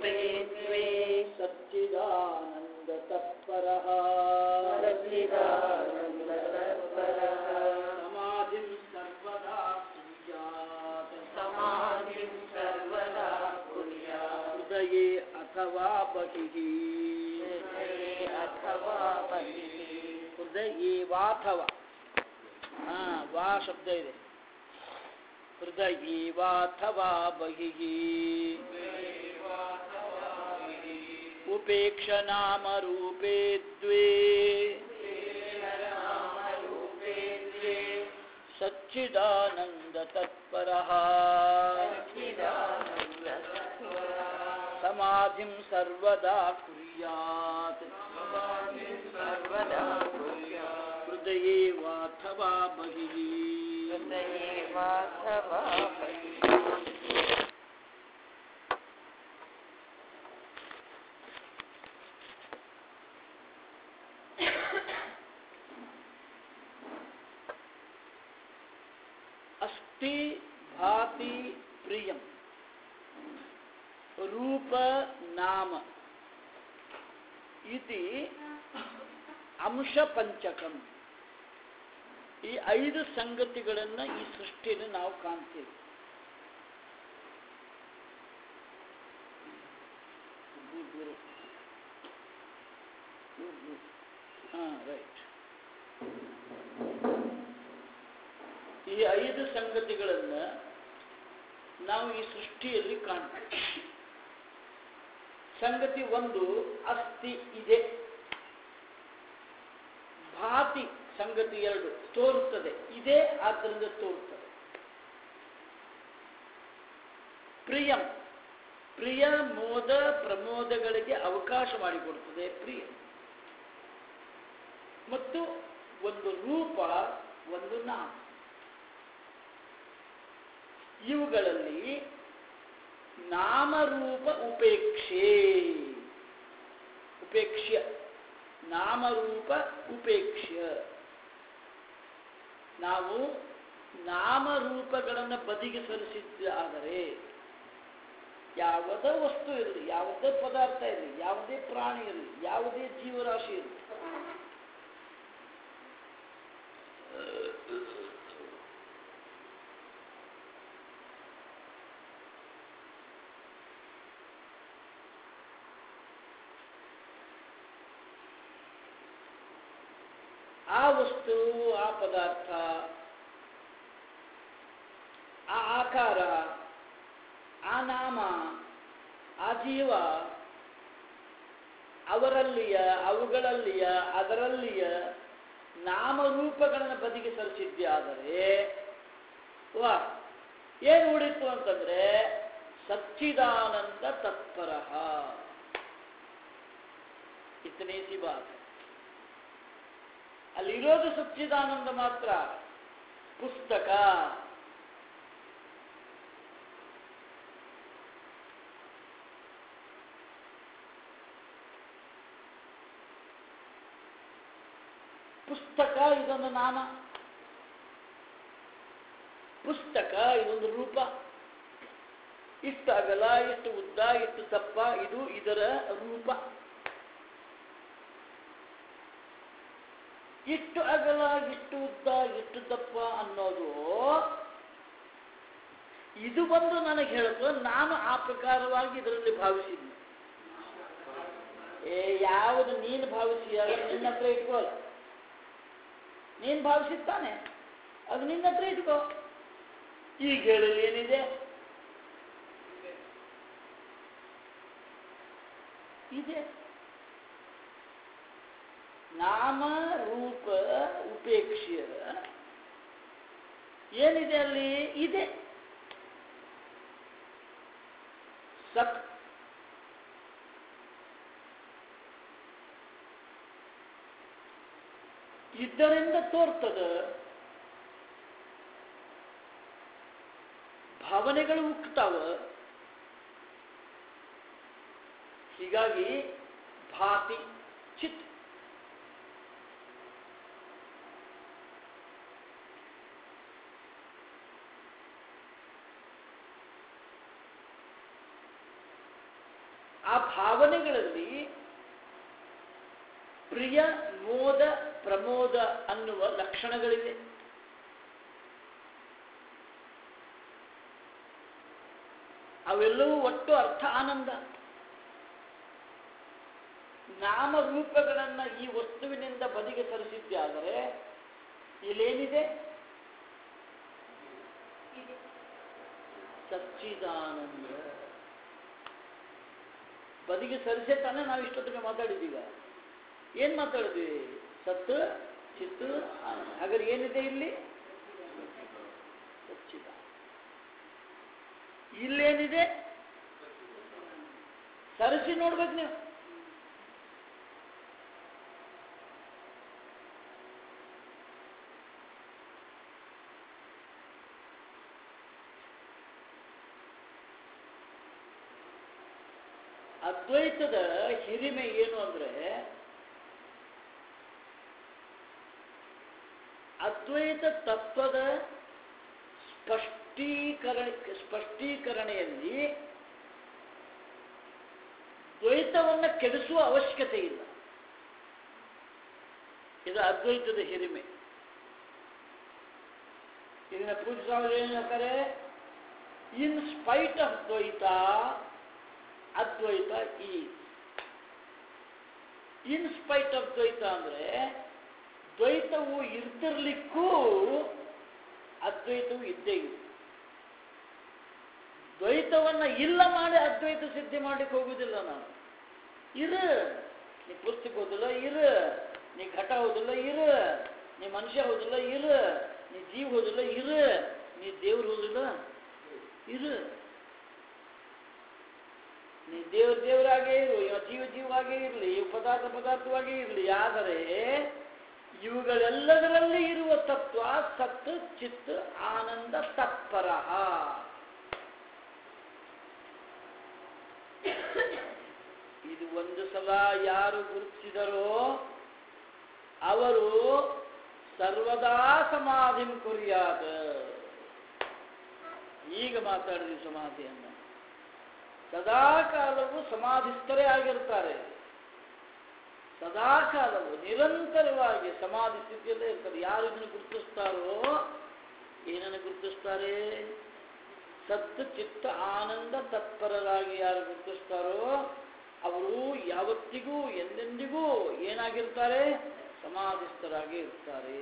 रूपेत्वे सच्चिदानन्दतत्परः सच्चिदानन्दतत्परः समाधिं सर्वदा कुर्यात् समाधिं सर्वदा कुर्यात् हृदये अथवा बहिः हृदये अथवा बहिः ಹೃದಯೇವಾಥವಾ ಹಾ ವಾ ಶಬ್ದ ಇದೆ ಹೃದಯೇವಾಥವಾ ಬಹಿಃ ಉಪೇಕ್ಷ ನಾಮ ರೂಪೇ ದ್ವೇ ಸಚ್ಚಿದಾನಂದ ತತ್ಪರಃ ಸಮಾಧಿಂ ಸರ್ವದಾ ಕುರ್ಯಾತ್ सर्वदा कुर्यात् ಹೃದಯೇ ವಾಥವಾ ಬಹಿಃ हृदये वाथवा बहिः ಅಸ್ತಿ ಭಾತಿ ಪ್ರಿಯಂ ರೂಪ ನಾಮ ಇತಿ ಅಂಶ ಪಂಚಕಂ ಈ ಐದು ಸಂಗತಿಗಳನ್ನು ಈ ಸೃಷ್ಟಿಯಲ್ಲಿ ನಾವು ಕಾಣ್ತೇವೆ Good, very good. Good, good. ಹಾ ರೈಟ್ ಈ ಐದು ಸಂಗತಿಗಳನ್ನ ನಾವು ಈ ಸೃಷ್ಟಿಯಲ್ಲಿ ಕಾಣ್ತೇವೆ ಸಂಗತಿ ಒಂದು ಅಸ್ಥಿ ಇದೆ ಭಾತಿ ಸಂಗತಿ ಎರಡು ತೋರುತ್ತದೆ ಇದೆ ಆದ್ದರಿಂದ ತೋರುತ್ತದೆ ಪ್ರಿಯಂ ಪ್ರಿಯ ಮೋದ ಪ್ರಮೋದಗಳಿಗೆ ಅವಕಾಶ ಮಾಡಿಕೊಡುತ್ತದೆ ಪ್ರಿಯ ಮತ್ತು ಒಂದು ರೂಪ ಒಂದು ನಾಮ ಇವುಗಳಲ್ಲಿ ನಾಮರೂಪ ಉಪೇಕ್ಷೆ ಉಪೇಕ್ಷ್ಯ ನಾಮರೂಪ ಉಪೇಕ್ಷ್ಯ ನಾವು ನಾಮರೂಪಗಳನ್ನು ಬದಿಗೆ ಸರಿಸಿದ್ದಾದರೆ ಯಾವುದೇ ವಸ್ತು ಇರಲಿ ಯಾವುದೇ ಪದಾರ್ಥ ಇರಲಿ ಯಾವುದೇ ಪ್ರಾಣಿ ಇರಲಿ ಯಾವುದೇ ಜೀವರಾಶಿ ಇರಲಿ ಆ ವಸ್ತು ಆ ಪದಾರ್ಥ ಆ ಆಕಾರ ಆ ನಾಮ ಆ ಜೀವ ಅವರಲ್ಲಿಯ ಅವುಗಳಲ್ಲಿಯ ಅದರಲ್ಲಿಯ ನಾಮರೂಪಗಳನ್ನು ಬದಿಗೆ ಸರಿಸಿದ್ದೆ ಆದರೆ ವಾ ಏನು ಉಳಿತು ಅಂತಂದ್ರೆ ಸಚ್ಚಿದಾನಂದ ತತ್ಪರ ಇತನೇ ಸಿ ಬಾತ್ ಅಲ್ಲಿರೋದು ಸಚ್ಚಿದಾನಂದ ಮಾತ್ರ ಪುಸ್ತಕ ಪುಸ್ತಕ ಇದೊಂದು ನಾಮ ಪುಸ್ತಕ ಇದೊಂದು ರೂಪ ಇಷ್ಟು ಅಗಲ ಇಷ್ಟು ಉದ್ದ ಇಷ್ಟು ದಪ್ಪ ಇದು ಇದರ ರೂಪ ಇಷ್ಟು ಅಗಲ ಇಷ್ಟು ಉದ್ದ ಇಷ್ಟು ದಪ್ಪ ಅನ್ನೋದು ಇದು ಬಂದು ನನಗೆ ಹೇಳುತ್ತೋ ನಾನು ಆ ಪ್ರಕಾರವಾಗಿ ಇದರಲ್ಲಿ ಭಾವಿಸಿದ್ದೆ ಏ ಯಾವುದು ನೀನು ಭಾವಿಸಿ ಅದು ನಿನ್ನ ಹತ್ರ ಇಟ್ಕೋಲ್ಲ ನೀನು ಭಾವಿಸಿದ್ದಾನೆ ಅದು ನಿನ್ನ ಹತ್ರ ಇಟ್ಕೋ ಈಗ ಹೇಳಲಿ ಏನಿದೆ ಇದೆ ನಾಮ ರೂಪ ಉಪೇಕ್ಷೆ ಏನಿದೆ ಅಲ್ಲಿ ಇದೆ ಸತ್ ಇದ್ದರಿಂದ ತೋರ್ತದ ಭಾವನೆಗಳು ಹುಟ್ಟುತ್ತಾವ ಹೀಗಾಗಿ ಭಾತಿ ಚಿತ್ ಆ ಭಾವನೆಗಳಲ್ಲಿ ಪ್ರಿಯ ಮೋದ ಪ್ರಮೋದ ಅನ್ನುವ ಲಕ್ಷಣಗಳಿವೆ ಅವೆಲ್ಲವೂ ಒಟ್ಟು ಅರ್ಥ ಆನಂದ ನಾಮರೂಪಗಳನ್ನ ಈ ವಸ್ತುವಿನಿಂದ ಬದಿಗೆ ಸರಿಸಿದ್ದೆ ಆದರೆ ಇಲ್ಲೇನಿದೆ ಸಚ್ಚಿದಾನಂದ ಬದಿಗೆ ಸರಿಸೇ ತಾನೇ ನಾವು ಇಷ್ಟೊತ್ತಿಗೆ ಮಾತಾಡಿದ್ದೀಗ ಏನ್ ಮಾತಾಡಿದ್ವಿ ಸತ್ತು ಚಿತ್ತು ಆನಂದ ಹಾಗಾದ್ರೆ ಏನಿದೆ ಇಲ್ಲಿ ಸಚ್ಚಿದಾನಂದ ಇಲ್ಲೇನಿದೆ ಸರಿಸಿ ನೋಡ್ಬೇಕು ನೀವು ಅದ್ವೈತದ ಹಿರಿಮೆ ಏನು ಅಂದ್ರೆ ಅದ್ವೈತ ತತ್ವದ ಸ್ಪಷ್ಟೀಕರಣ ಸ್ಪಷ್ಟೀಕರಣೆಯಲ್ಲಿ ದ್ವೈತವನ್ನು ಕೆಡಿಸುವ ಅವಶ್ಯಕತೆ ಇಲ್ಲ ಇದು ಅದ್ವೈತದ ಹಿರಿಮೆ ಇದನ್ನ ಪೂಜೆ ಸ್ವಾಮಿ ಏನು ಹೇಳ್ತಾರೆ ಇನ್ ಸ್ಪೈಟ್ ಆಫ್ ದ್ವೈತ ಅದ್ವೈತ ಈ ಇನ್ ಸ್ಪೈಟ್ ಆಫ್ ದ್ವೈತ ಅಂದ್ರೆ ದ್ವೈತವು ಇರ್ತಿರ್ಲಿಕ್ಕೂ ಅದ್ವೈತವು ಇದ್ದೇ ಇದೆ ದ್ವೈತವನ್ನ ಇಲ್ಲ ಮಾಡಿ ಅದ್ವೈತ ಸಿದ್ಧಿ ಮಾಡ್ಲಿಕ್ಕೆ ಹೋಗುದಿಲ್ಲ ನಾನು ಇರು ನೀ ಪುಸ್ತಕ ಹೋದಿಲ್ಲ ಇರು ನೀ ಘಟ ಹೋದಿಲ್ಲ ಇರು ನೀ ಮನುಷ್ಯ ಹೋದಿಲ್ಲ ಇರು ನೀ ಜೀವ ಹೋದಿಲ್ಲ ಇರು ನೀ ದೇವ್ರು ಹೋದಿಲ್ಲ ಇರು ನೀ ದೇವ್ರ ದೇವರಾಗೇ ಇರು ಇವ ಜೀವ ಜೀವವಾಗೇ ಇರಲಿ ಇವು ಪದಾರ್ಥ ಪದಾರ್ಥವಾಗೇ ಇರಲಿ ಆದರೆ ಇವುಗಳೆಲ್ಲದರಲ್ಲಿ ಇರುವ ತತ್ವ ಸತ್ ಚಿತ್ ಆನಂದ ತತ್ಪರ ಇದು ಒಂದು ಸಲ ಯಾರು ಗುರುತಿಸಿದರೋ ಅವರು ಸರ್ವದಾ ಸಮಾಧಿ ಕುರಿಯಾದ ಈಗ ಮಾತಾಡಿದ್ವಿ ಸಮಾಧಿಯನ್ನು ಸದಾ ಕಾಲವು ಸಮಾಧಿಸ್ಥರೇ ಆಗಿರ್ತಾರೆ ಸದಾ ಕಾಲವು ನಿರಂತರವಾಗಿ ಸಮಾಧಿ ಸ್ಥಿತಿಯಲ್ಲೇ ಇರ್ತಾರೆ ಯಾರು ಇದನ್ನು ಗುರುತಿಸ್ತಾರೋ ಏನನ್ನು ಗುರುತಿಸ್ತಾರೆ ಸತ್ತು ಚಿತ್ತ ಆನಂದ ತತ್ಪರರಾಗಿ ಯಾರು ಗುರುತಿಸ್ತಾರೋ ಅವರು ಯಾವತ್ತಿಗೂ ಎಂದೆಂದಿಗೂ ಏನಾಗಿರ್ತಾರೆ ಸಮಾಧಿಸ್ಥರಾಗಿ ಇರ್ತಾರೆ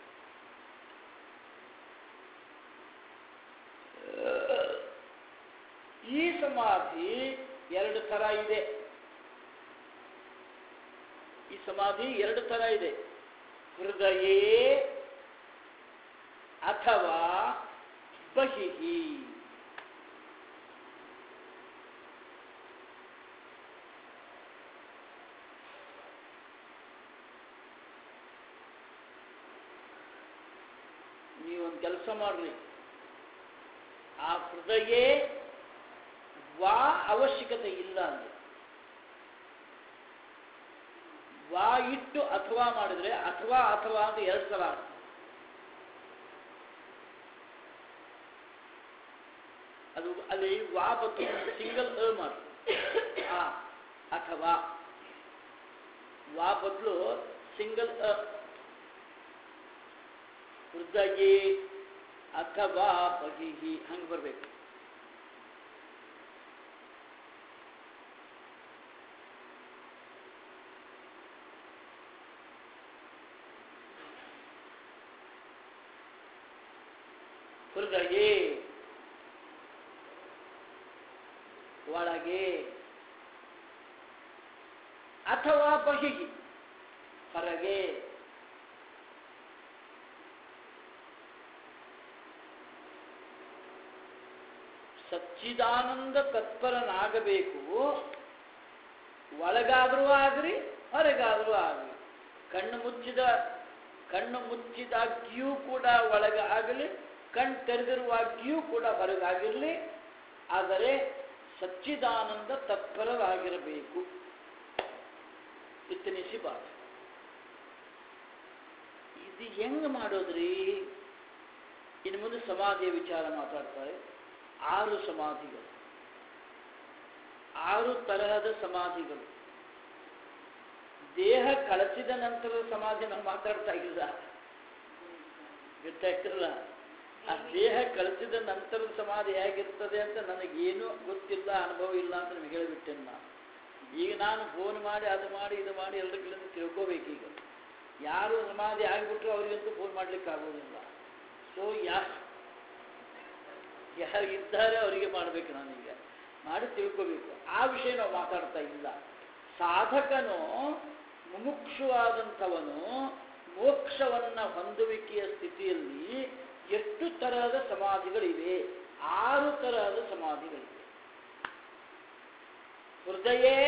ಈ ಸಮಾಧಿ ಎರಡು ತರ ಇದೆ ಈ ಸಮಾಧಿ ಎರಡು ತರ ಇದೆ ಹೃದಯೇ ಅಥವಾ ಬಹಿಹಿ ನೀವೊಂದು ಕೆಲಸ ಮಾಡ್ರಿ ಆ ಹೃದಯ ವಾ ಅವಶ್ಯಕತೆ ಇಲ್ಲ ಅಂದ್ರೆ ವಾ ಇಟ್ಟು ಅಥವಾ ಮಾಡಿದ್ರೆ ಅಥವಾ ಅಥವಾ ಅಂತ ಎರಡು ಸಲ ಆಗ್ತದೆ. ಅದು ಅಲ್ಲಿ ವಾ ಬತ್ತು ಸಿಂಗಲ್ ಅ ಮಾಡಿ ಆ ಅಥವಾ ವಾ ಬದಲು ಸಿಂಗಲ್ ಅ ಹೃದಯ ಅಥವಾ ಬಹಿಹಿ ಹಂಗೆ ಬರಬೇಕು ಹೃದಯ ಒಳಗೆ ಅಥವಾ ಬಹಿಗಿ ಹೊರಗೆ ಸಚ್ಚಿದಾನಂದ ತತ್ಪರನಾಗಬೇಕು ಒಳಗಾದರೂ ಆಗ್ರಿ ಹೊರಗಾದರೂ ಆಗ್ರಿ ಕಣ್ಣು ಮುಚ್ಚಿದ ಕಣ್ಣು ಮುಚ್ಚಿದಾಗ್ಯೂ ಕೂಡ ಒಳಗೆ ಆಗಲಿ ಕಣ್ಣು ತೆರೆದಿರುವಾಗಿಯೂ ಕೂಡ ಹೊರಗಾಗಿರಲಿ ಆದರೆ ಸಚ್ಚಿದಾನಂದ ತತ್ಪರರಾಗಿರಬೇಕು ಇತ್ತನಿಸಿ ಬಾತ ಇದು ಹೆಂಗ್ ಮಾಡೋದ್ರಿ ಇನ್ನು ಮುಂದೆ ಸಮಾಧಿಯ ವಿಚಾರ ಮಾತಾಡ್ತಾರೆ ಆರು ಸಮಾಧಿಗಳು ಆರು ತರಹದ ಸಮಾಧಿಗಳು ದೇಹ ಕಳಚಿದ ನಂತರದ ಸಮಾಧಿ ನಾವು ಮಾತಾಡ್ತಾ ಇಲ್ಲ ಗೊತ್ತಾಗ್ತಿರಲ್ಲ ಆ ದೇಹ ಕಳಚಿದ ನಂತರದ ಸಮಾಧಿ ಹೇಗಿರ್ತದೆ ಅಂತ ನನಗೇನು ಗೊತ್ತಿಲ್ಲ ಅನುಭವ ಇಲ್ಲ ಅಂತ ನಿಮಗೆ ಹೇಳಿಬಿಟ್ಟೆನು ನಾನು ಈಗ ನಾನು ಫೋನ್ ಮಾಡಿ ಅದು ಮಾಡಿ ಇದು ಮಾಡಿ ಎಲ್ಲರ ಕಡೆಯಿಂದ ತಿಳ್ಕೋಬೇಕೀಗ ಯಾರು ಸಮಾಧಿ ಆಗಿಬಿಟ್ರು ಅವರಿಗಂತೂ ಫೋನ್ ಮಾಡ್ಲಿಕ್ಕೆ ಆಗೋದಿಲ್ಲ ಸೊ ಯಾ ಯಾರು ಇದ್ದಾರೆ ಅವರಿಗೆ ಮಾಡಬೇಕು ನಾನೀಗ ಮಾಡಿ ತಿಳ್ಕೋಬೇಕು ಆ ವಿಷಯ ನಾವು ಮಾತಾಡ್ತಾ ಇಲ್ಲ ಸಾಧಕನು ಮುಮುಕ್ಷುವಾದಂಥವನು ಮೋಕ್ಷವನ್ನ ಹೊಂದುವಿಕೆಯ ಸ್ಥಿತಿಯಲ್ಲಿ ಎಷ್ಟು ತರಹದ ಸಮಾಧಿಗಳಿವೆ ಆರು ತರಹದ ಸಮಾಧಿಗಳಿವೆ ಹೃದಯೇ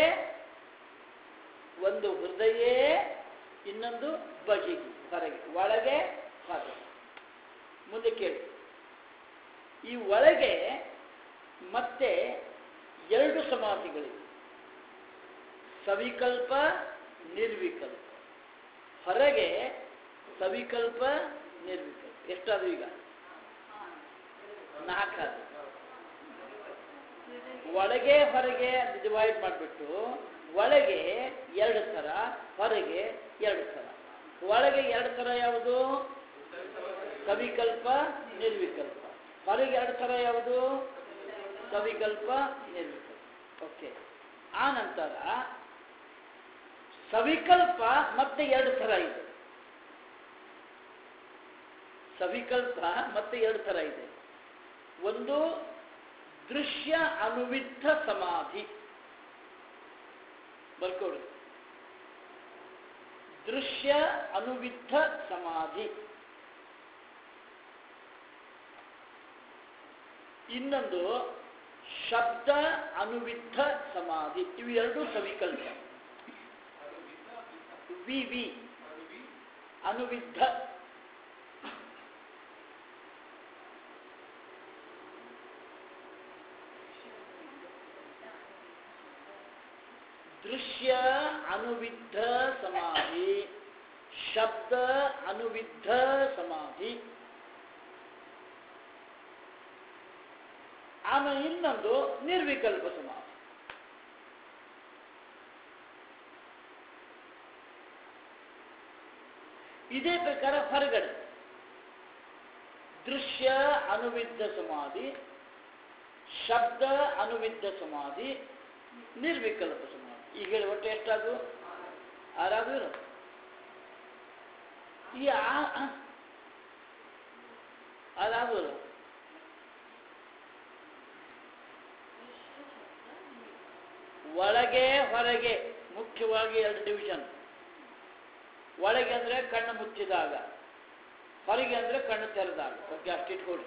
ಒಂದು ಹೃದಯೇ ಇನ್ನೊಂದು ಬಗೆಗೆ ಹೊರಗೆ ಒಳಗೆ ಹೊರಗೆ ಮುಂದೆ ಕೇಳಿ ಈ ಒಳಗೆ ಮತ್ತೆ ಎರಡು ಸಮಾಧಿಗಳಿವೆ ಸವಿಕಲ್ಪ ನಿರ್ವಿಕಲ್ಪ ಹೊರಗೆ ಸವಿಕಲ್ಪ ನಿರ್ವಿಕಲ್ಪ ಎಷ್ಟಾದ್ರು ಈಗ ನಾಲ್ಕಾದ್ರು ಒಳಗೆ ಹೊರಗೆ ಡಿವೈಡ್ ಮಾಡಿಬಿಟ್ಟು ಒಳಗೆ ಎರಡು ಥರ ಹೊರಗೆ ಎರಡು ಥರ ಒಳಗೆ ಎರಡು ಥರ ಯಾವುದು ಸವಿಕಲ್ಪ ನಿರ್ವಿಕಲ್ಪ ಹೊರಗೆ ಎರಡು ಥರ ಯಾವುದು ಸವಿಕಲ್ಪ ನಿರ್ವಿಕಲ್ಪ ಓಕೆ ಆ ನಂತರ ಸವಿಕಲ್ಪ ಮತ್ತೆ ಎರಡು ಥರ ಇದೆ ಸವಿಕಲ್ಪ ಮತ್ತೆ ಎರಡು ಥರ ಇದೆ ಒಂದು ದೃಶ್ಯ ಅನುವಿದ್ಧ ಸಮಾಧಿ ಬರ್ಕೊಳ್ಳಿ ದೃಶ್ಯ ಅನುವಿದ್ಧ ಸಮಾಧಿ ಇನ್ನೊಂದು ಶಬ್ದ ಅನುವಿದ್ಧ ಸಮಾಧಿ ಇವೆರಡೂ ಸವಿಕಲ್ಪ ವಿ ವಿ ಅನುವಿದ್ಧ ದೃಶ್ಯ ಅನುವಿದ್ಧ ಸಮಾಧಿ ಶಬ್ದ ಅನುವಿದ್ಧ ಸಮಾಧಿ ಆಮೇಲೆ ಇನ್ನೊಂದು ನಿರ್ವಿಕಲ್ಪ ಸಮಾಧಿ ಇದೇ ಪ್ರಕಾರ ಹೊರಗಡೆ ದೃಶ್ಯ ಅನುವಿದ್ಧ ಸಮಾಧಿ ಶಬ್ದ ಅನುವಿದ್ಧ ಸಮಾಧಿ ನಿರ್ವಿಕಲ್ಪ ಸಮಾಧಿ ಈಗ ಹೇಳಿ ಒಟ್ಟು ಎಷ್ಟಾದ್ರು ಆರಾದ್ರು ಇರೋ ಈ ಅದಾದ್ರು ಒಳಗೆ ಹೊರಗೆ ಮುಖ್ಯವಾಗಿ ಎರಡು ಡಿವಿಷನ್ ಒಳಗೆ ಅಂದರೆ ಕಣ್ಣು ಮುಚ್ಚಿದಾಗ ಹೊರಗೆ ಅಂದರೆ ಕಣ್ಣು ತೆರೆದಾಗ ಓಕೆ ಅಷ್ಟಿಟ್ಕೊಳ್ಳಿ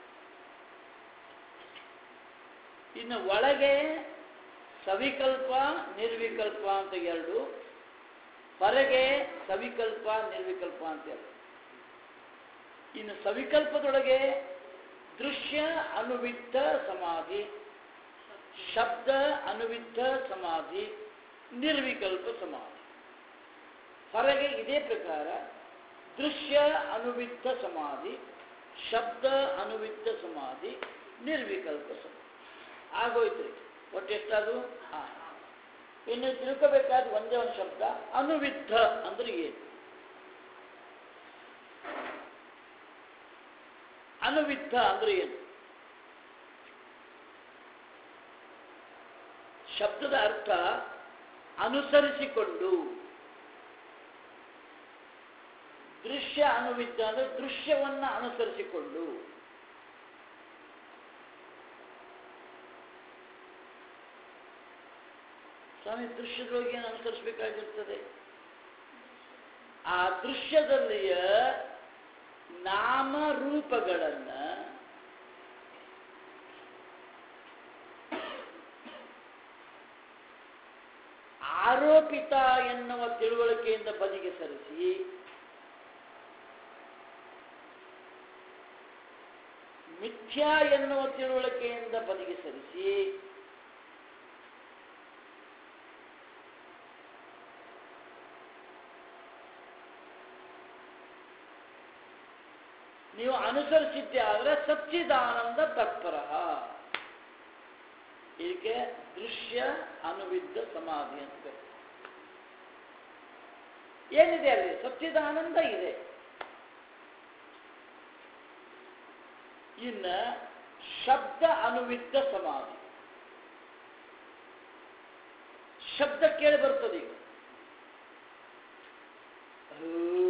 ಇನ್ನು ಒಳಗೆ ಸವಿಕಲ್ಪ ನಿರ್ವಿಕಲ್ಪ ಅಂತ ಎರಡು ಹೊರಗೆ ಸವಿಕಲ್ಪ ನಿರ್ವಿಕಲ್ಪ ಅಂತ ಎರಡು ಇನ್ನು ಸವಿಕಲ್ಪದೊಳಗೆ ದೃಶ್ಯ ಅನುವಿದ್ಧ ಸಮಾಧಿ ಶಬ್ದ ಅನುವಿದ್ಧ ಸಮಾಧಿ ನಿರ್ವಿಕಲ್ಪ ಸಮಾಧಿ ಹೊರಗೆ ಇದೇ ಪ್ರಕಾರ ದೃಶ್ಯ ಅನುವಿದ್ಧ ಸಮಾಧಿ ಶಬ್ದ ಅನುವಿದ್ಧ ಸಮಾಧಿ ನಿರ್ವಿಕಲ್ಪ ಸಮಾಧಿ ಆಗೋಯ್ತು ಒಟ್ಟು ಎಷ್ಟಾದ್ರು ಹಾ ಇನ್ನು ತಿಳ್ಕೋಬೇಕಾದ ಒಂದೇ ಒಂದು ಶಬ್ದ ಅನುವಿದ್ಧ ಅಂದ್ರೆ ಏನು ಅನುವಿದ್ಧ ಅಂದ್ರೆ ಏನು ಶಬ್ದದ ಅರ್ಥ ಅನುಸರಿಸಿಕೊಂಡು ದೃಶ್ಯ ಅನುವಿದ್ಧ ಅಂದ್ರೆ ದೃಶ್ಯವನ್ನ ಅನುಸರಿಸಿಕೊಂಡು ಸ್ವಾಮಿ ದೃಶ್ಯದೊಳಗೆ ಏನು ಅನುಸರಿಸಬೇಕಾಗಿರ್ತದೆ ಆ ದೃಶ್ಯದಲ್ಲಿಯ ನಾಮರೂಪಗಳನ್ನ ಆರೋಪಿತ ಎನ್ನುವ ತಿಳುವಳಿಕೆಯಿಂದ ಬದಿಗೆ ಸರಿಸಿ ಮಿಥ್ಯಾ ಎನ್ನುವ ತಿಳುವಳಿಕೆಯಿಂದ ಬದಿಗೆ ಸರಿಸಿ ನೀವು ಅನುಸರಿಸಿದ್ದೆ ಆದರೆ ಸಚ್ಚಿದಾನಂದ ತತ್ಪರ ಇದಕ್ಕೆ ದೃಶ್ಯ ಅನುವಿದ್ದ ಸಮಾಧಿ ಅಂತ ಕರೀತಾರೆ. ಏನಿದೆ ಅಲ್ಲಿ ಸಚ್ಚಿದಾನಂದ ಇದೆ ಇನ್ನ ಶಬ್ದ ಅನುವಿದ್ದ ಸಮಾಧಿ ಶಬ್ದ ಕೇಳಿ ಬರ್ತದೆ ಈಗ ಹೂ.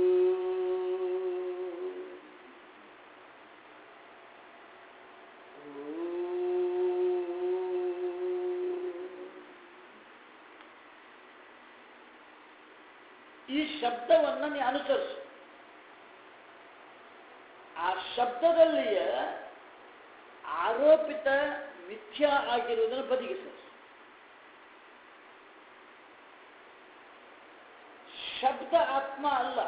ಈ ಶಬ್ದವನ್ನ ನೀ ಅನುಸರಿಸು ಆ ಶಬ್ದದಲ್ಲಿಯ ಆರೋಪಿತ ಮಿಥ್ಯಾ ಆಗಿರುವುದನ್ನು ಬದಿಗಿಸು ಶಬ್ದ ಆತ್ಮ ಅಲ್ಲ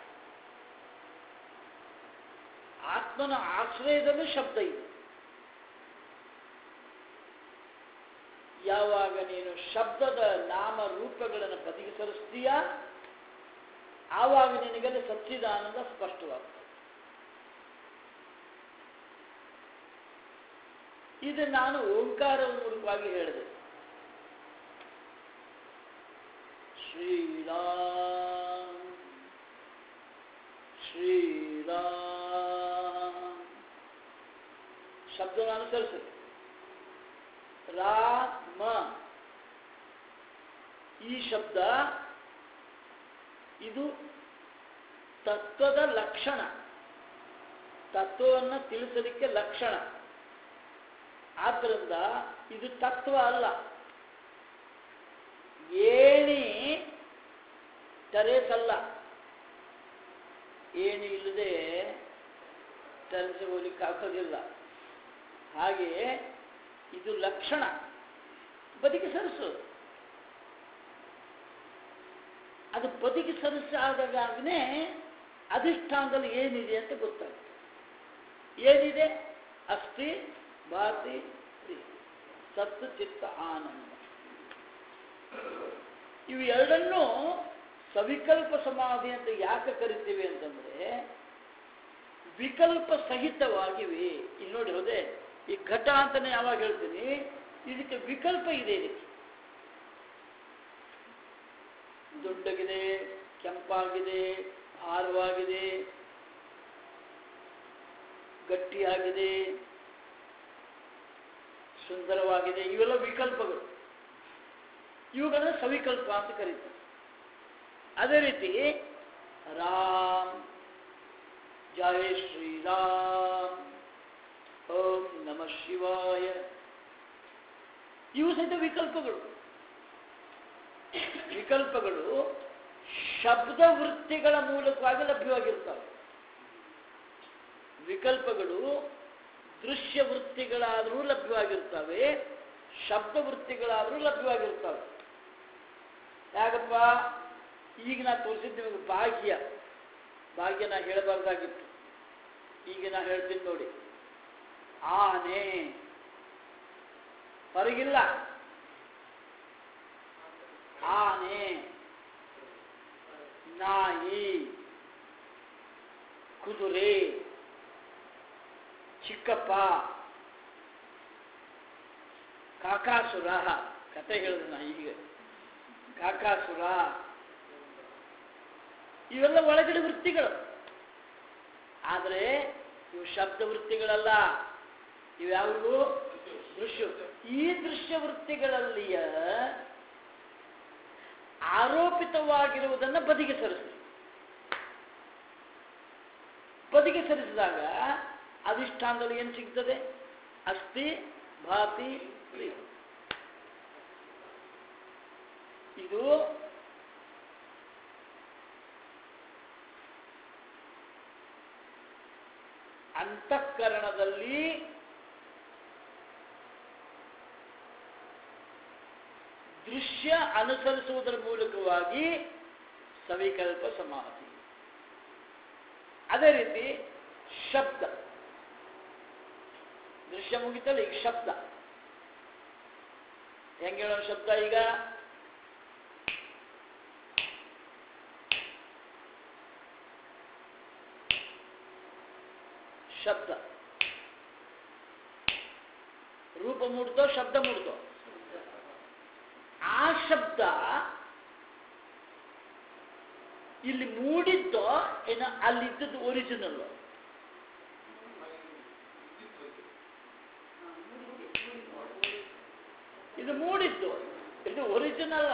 ಆತ್ಮನ ಆಶ್ರಯದಲ್ಲೂ ಶಬ್ದ ಇದೆ ಯಾವಾಗ ನೀನು ಶಬ್ದದ ನಾಮ ರೂಪಗಳನ್ನು ಬದಿಗೆ ಸರಿಸ್ತೀಯ ಆವಾಗ ನಿನಗಲ್ಲಿ ಸಚ್ಚಿದಾನಂದ ಸ್ಪಷ್ಟವಾಗ್ತದೆ ಇದು ನಾನು ಓಂಕಾರದ ಮೂಲಕವಾಗಿ ಹೇಳಿದೆ ಶ್ರೀರಾಮ್ ಶ್ರೀರಾಮ್ ಶಬ್ದವನ್ನು ಅನುಸರಿಸಿ ರಾಮ ಈ ಶಬ್ದ ಇದು ತತ್ವದ ಲಕ್ಷಣ ತತ್ವವನ್ನು ತಿಳಿಸಲಿಕ್ಕೆ ಲಕ್ಷಣ ಆದ್ದರಿಂದ ಇದು ತತ್ವ ಅಲ್ಲ ಏಣಿ ಟರೇಸಲ್ಲ ಏಣಿ ಇಲ್ಲದೆ ಟರೆಸಿ ಹೋಗ್ಲಿಕ್ಕೆ ಆಗೋದಿಲ್ಲ ಹಾಗೆ ಇದು ಲಕ್ಷಣ ಬದಿಗೆ ಸರಿಸು ಅದು ಬದಿಗೆ ಸರಿಸಾದಾಗನೇ ಅಧಿಷ್ಠಾನದಲ್ಲಿ ಏನಿದೆ ಅಂತ ಗೊತ್ತಾಗ್ತದೆ ಏನಿದೆ ಅಸ್ಥಿ ಭಾತಿ ಪ್ರಿಯ ಸತ್ತು ಚಿತ್ತ ಆನಂದ ಇವು ಎರಡನ್ನೂ ಸವಿಕಲ್ಪ ಸಮಾಧಿ ಅಂತ ಯಾಕೆ ಕರಿತೀವಿ ಅಂತಂದ್ರೆ ವಿಕಲ್ಪ ಸಹಿತವಾಗಿವೆ ಇಲ್ಲಿ ನೋಡಿ ಹೋದೆ ಈ ಘಟ ಅಂತಾನೆ ಯಾವಾಗ ಹೇಳ್ತೀನಿ ಇದಕ್ಕೆ ವಿಕಲ್ಪ ಇದೆ ಇದಕ್ಕೆ ದೊಡ್ಡಗಿದೆ ಕೆಂಪಾಗಿದೆ ಭಾರವಾಗಿದೆ ಗಟ್ಟಿಯಾಗಿದೆ ಸುಂದರವಾಗಿದೆ ಇವೆಲ್ಲ ವಿಕಲ್ಪಗಳು ಇವುಗಳನ್ನು ಸವಿಕಲ್ಪ ಅಂತ ಕರೀತಾರೆ ಅದೇ ರೀತಿ ರಾಮ್ ಜಯ ಶ್ರೀರಾಮ್ ಓಂ ನಮ ಶಿವಾಯ ಇವು ಸಹಿತ ವಿಕಲ್ಪಗಳು ವಿಕಲ್ಪಗಳು ಶಬ್ದ ವೃತ್ತಿಗಳ ಮೂಲಕವಾಗಿ ಲಭ್ಯವಾಗಿರ್ತವೆ ವಿಕಲ್ಪಗಳು ದೃಶ್ಯ ವೃತ್ತಿಗಳಾದರೂ ಲಭ್ಯವಾಗಿರ್ತವೆ ಶಬ್ದ ವೃತ್ತಿಗಳಾದರೂ ಲಭ್ಯವಾಗಿರ್ತವೆ ಯಾಕಪ್ಪ ಈಗ ನಾ ತೋರಿಸಿದ್ದು ನಿಮಗೆ ಭಾಗ್ಯ ಭಾಗ್ಯ ನಾ ಹೇಳಬಾರ್ದಾಗಿತ್ತು ಈಗ ನಾ ಹೇಳ್ತೀನಿ ನೋಡಿ ಆನೆ ಹೊರಗಿಲ್ಲ ಆನೆ ನಾಯಿ ಕುದುರೆ ಚಿಕ್ಕಪ್ಪ ಕಾಕಾಸುರ ಕತೆ ಹೇಳಿದೆ ನಾ ಈಗ ಕಾಕಾಸುರ ಇವೆಲ್ಲ ಒಳಗಡೆ ವೃತ್ತಿಗಳು ಆದರೆ ಇವು ಶಬ್ದ ವೃತ್ತಿಗಳಲ್ಲ ಇವ್ಯಾವು ದೃಶ್ಯ ಈ ದೃಶ್ಯ ವೃತ್ತಿಗಳಲ್ಲಿಯ ಆರೋಪಿತವಾಗಿರುವುದನ್ನು ಬದಿಗೆ ಸರಿಸಿ ಬದಿಗೆ ಸರಿಸಿದಾಗ ಅಧಿಷ್ಠಾನದಲ್ಲಿ ಏನು ಸಿಗ್ತದೆ ಅಸ್ಥಿ ಭಾತಿ ಪ್ರಿಯ ಇದು ಅಂತಃಕರಣದಲ್ಲಿ ದೃಶ್ಯ ಅನುಸರಿಸುವುದರ ಮೂಲಕವಾಗಿ ಸವಿಕಲ್ಪ ಸಮಾಧಿ ಅದೇ ರೀತಿ ಶಬ್ದ ದೃಶ್ಯ ಮುಗಿತಲ್ಲ ಈಗ ಶಬ್ದ ಹೆಂಗೆ ಹೇಳೋ ಶಬ್ದ ಈಗ ಶಬ್ದ ರೂಪ ಮೂಡ್ತೋ ಶಬ್ದ ಮೂಡ್ತೋ ಶಬ್ದ ಇಲ್ಲಿ ಮೂಡಿದ್ದೋ ಏನೋ ಅಲ್ಲಿದ್ದದ್ದು ಒರಿಜಿನಲ್ ಇದು ಮೂಡಿದ್ದು ಇದು ಒರಿಜಿನಲ್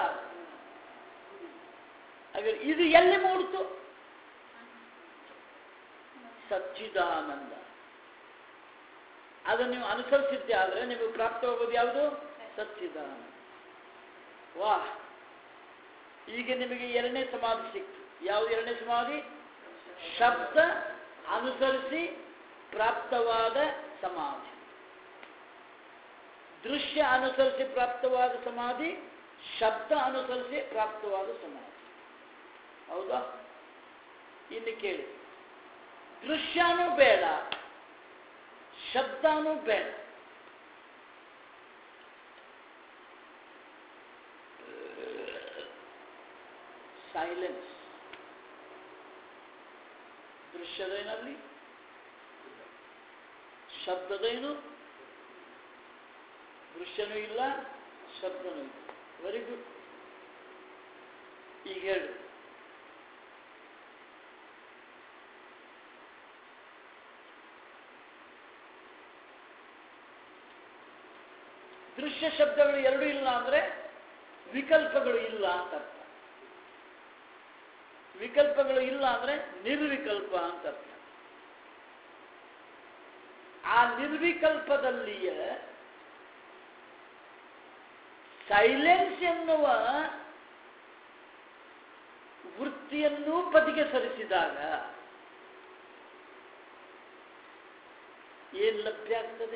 ಹಾಗಾದ್ರೆ ಇದು ಎಲ್ಲಿ ಮೂಡಿತು ಸಚ್ಚಿದಾನಂದ ಅದನ್ನು ನೀವು ಅನುಸರಿಸಿದ್ದೆ ಆದರೆ ನಿಮಗೆ ಪ್ರಾಪ್ತವಾಗೋದು ಯಾವುದು ಸಚ್ಚಿದಾನಂದ ವಾಹ್ ಈಗ ನಿಮಗೆ ಎರಡನೇ ಸಮಾಧಿ ಸಿಕ್ತು ಯಾವುದು ಎರಡನೇ ಸಮಾಧಿ ಶಬ್ದ ಅನುಸರಿಸಿ ಪ್ರಾಪ್ತವಾದ ಸಮಾಧಿ ದೃಶ್ಯ ಅನುಸರಿಸಿ ಪ್ರಾಪ್ತವಾದ ಸಮಾಧಿ ಶಬ್ದ ಅನುಸರಿಸಿ ಪ್ರಾಪ್ತವಾದ ಸಮಾಧಿ ಹೌದಾ ಇನ್ನು ಕೇಳಿ ದೃಶ್ಯನೂ ಬೇಡ ಶಬ್ದನೂ ಬೇಡ ಸೈಲೆನ್ಸ್ ದೃಶ್ಯದೇನಲ್ಲಿ ಶಬ್ದದೇನು ದೃಶ್ಯನೂ ಇಲ್ಲ ಶಬ್ದನೂ ಇಲ್ಲ ವೆರಿ ಗುಡ್ ಈಗ ಹೇಳಿ ದೃಶ್ಯ ಶಬ್ದಗಳು ಎರಡೂ ಇಲ್ಲ ಅಂದ್ರೆ ವಿಕಲ್ಪಗಳು ಇಲ್ಲ ಅಂತ ಅರ್ಥ ವಿಕಲ್ಪಗಳು ಇಲ್ಲ ಅಂದ್ರೆ ನಿರ್ವಿಕಲ್ಪ ಅಂತ ಅರ್ಥ ಆ ನಿರ್ವಿಕಲ್ಪದಲ್ಲಿಯ ಸೈಲೆನ್ಸ್ ಎನ್ನುವ ವೃತ್ತಿಯನ್ನು ಬದಿಗೆ ಸರಿಸಿದಾಗ ಏನ್ ಲಭ್ಯ ಆಗ್ತದೆ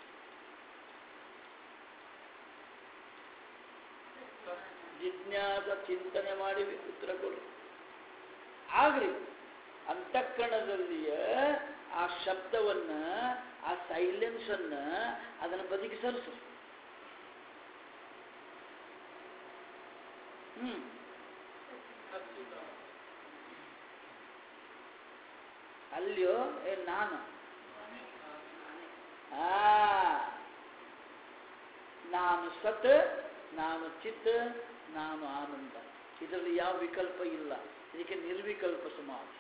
ಜಿಜ್ಞಾಸ ಚಿಂತನೆ ಮಾಡಿ ಉತ್ತರ ಕೊಡಿ ಆಗ್ರಿ ಅಂತಃಕರಣದಲ್ಲಿಯ ಆ ಶಬ್ದವನ್ನ ಆ ಸೈಲೆನ್ಸ್ ಅನ್ನ ಅದನ್ನ ಬದಿಗೆ ಸರಿಸು ಹ್ಮ್ ಅಲ್ಲಿಯೋ ಏ ನಾನು ಆ ನಾನು ಸತ್ ನಾನು ಚಿತ್ ನಾನು ಆನಂದ ಇದರಲ್ಲಿ ಯಾವ ವಿಕಲ್ಪ ಇಲ್ಲ ಇದಕ್ಕೆ ನಿರ್ವಿಕಲ್ಪ ಸಮಾಧಿ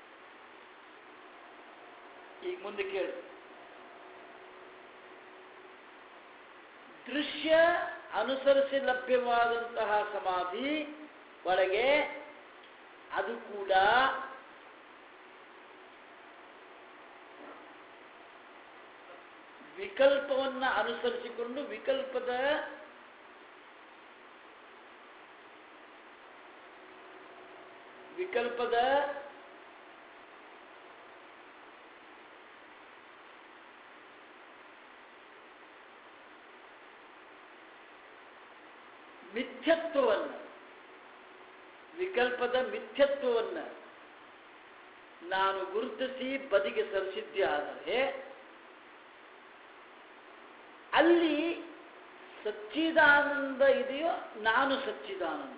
ಈಗ ಮುಂದೆ ಕೇಳಿ ದೃಶ್ಯ ಅನುಸರಿಸಿ ಲಭ್ಯವಾದಂತಹ ಸಮಾಧಿ ಒಳಗೆ ಅದು ಕೂಡ ವಿಕಲ್ಪವನ್ನ ಅನುಸರಿಸಿಕೊಂಡು ವಿಕಲ್ಪದ ವಿಕಲ್ಪದ ಮಿಥ್ಯತ್ವವನ್ನು ವಿಕಲ್ಪದ ಮಿಥ್ಯತ್ವವನ್ನು ನಾನು ಗುರುತಿಸಿ ಬದಿಗೆ ಸರಿಸಿದ್ದೆ ಆದರೆ ಅಲ್ಲಿ ಸಚ್ಚಿದಾನಂದ ಇದೆಯೋ ನಾನು ಸಚ್ಚಿದಾನಂದ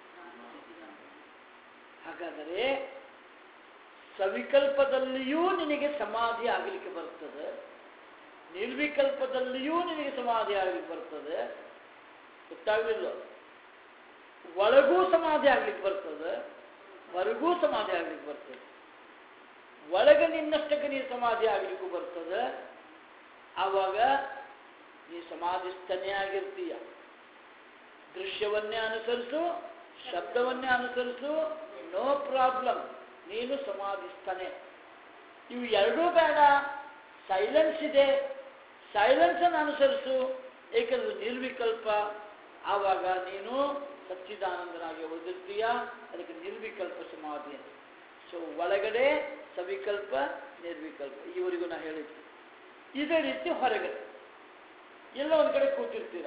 ಹಾಗಾದರೆ ಸವಿಕಲ್ಪದಲ್ಲಿಯೂ ನಿನಗೆ ಸಮಾಧಿ ಆಗಲಿಕ್ಕೆ ಬರ್ತದೆ ನಿರ್ವಿಕಲ್ಪದಲ್ಲಿಯೂ ನಿನಗೆ ಸಮಾಧಿ ಆಗಲಿಕ್ಕೆ ಬರ್ತದೆ ಗೊತ್ತಾಗಲಿಲ್ಲ ಒಳಗೂ ಸಮಾಧಿ ಆಗ್ಲಿಕ್ಕೆ ಬರ್ತದೆ ಹೊರಗೂ ಸಮಾಧಿ ಆಗ್ಲಿಕ್ಕೆ ಬರ್ತದೆ ಒಳಗೆ ನಿನ್ನಷ್ಟಕ್ಕೆ ನೀ ಸಮಾಧಿ ಆಗ್ಲಿಕ್ಕೂ ಬರ್ತದೆ ಆವಾಗ ನೀ ಸಮಾಧಿಸ್ಥನೇ ಆಗಿರ್ತೀಯ ದೃಶ್ಯವನ್ನೇ ಅನುಸರಿಸು ಶಬ್ದವನ್ನೇ ಅನುಸರಿಸು ನೋ ಪ್ರಾಬ್ಲಮ್ ನೀನು ಸಮಾಧಿಸ್ಥನೇ ಇವು ಎರಡೂ ಬೇಡ ಸೈಲೆನ್ಸ್ ಇದೆ ಸೈಲೆನ್ಸ್ ಅನ್ನು ಅನುಸರಿಸು ಏಕೆಂದ್ರೆ ನಿರ್ವಿಕಲ್ಪ ಆವಾಗ ನೀನು ಸಚ್ಚಿದಾನಂದನಾಗಿ ಉಳಿದಿರ್ತೀಯ ಅದಕ್ಕೆ ನಿರ್ವಿಕಲ್ಪ ಸಮಾಧಿ ಅಂತ ಸೊ ಒಳಗಡೆ ಸವಿಕಲ್ಪ ನಿರ್ವಿಕಲ್ಪ ಇವರಿಗೂ ನಾ ಹೇಳಿದ್ದೆ ಇದೇ ರೀತಿ ಹೊರಗಡೆ ಎಲ್ಲ ಒಂದು ಕಡೆ ಕೂತಿರ್ತೀರ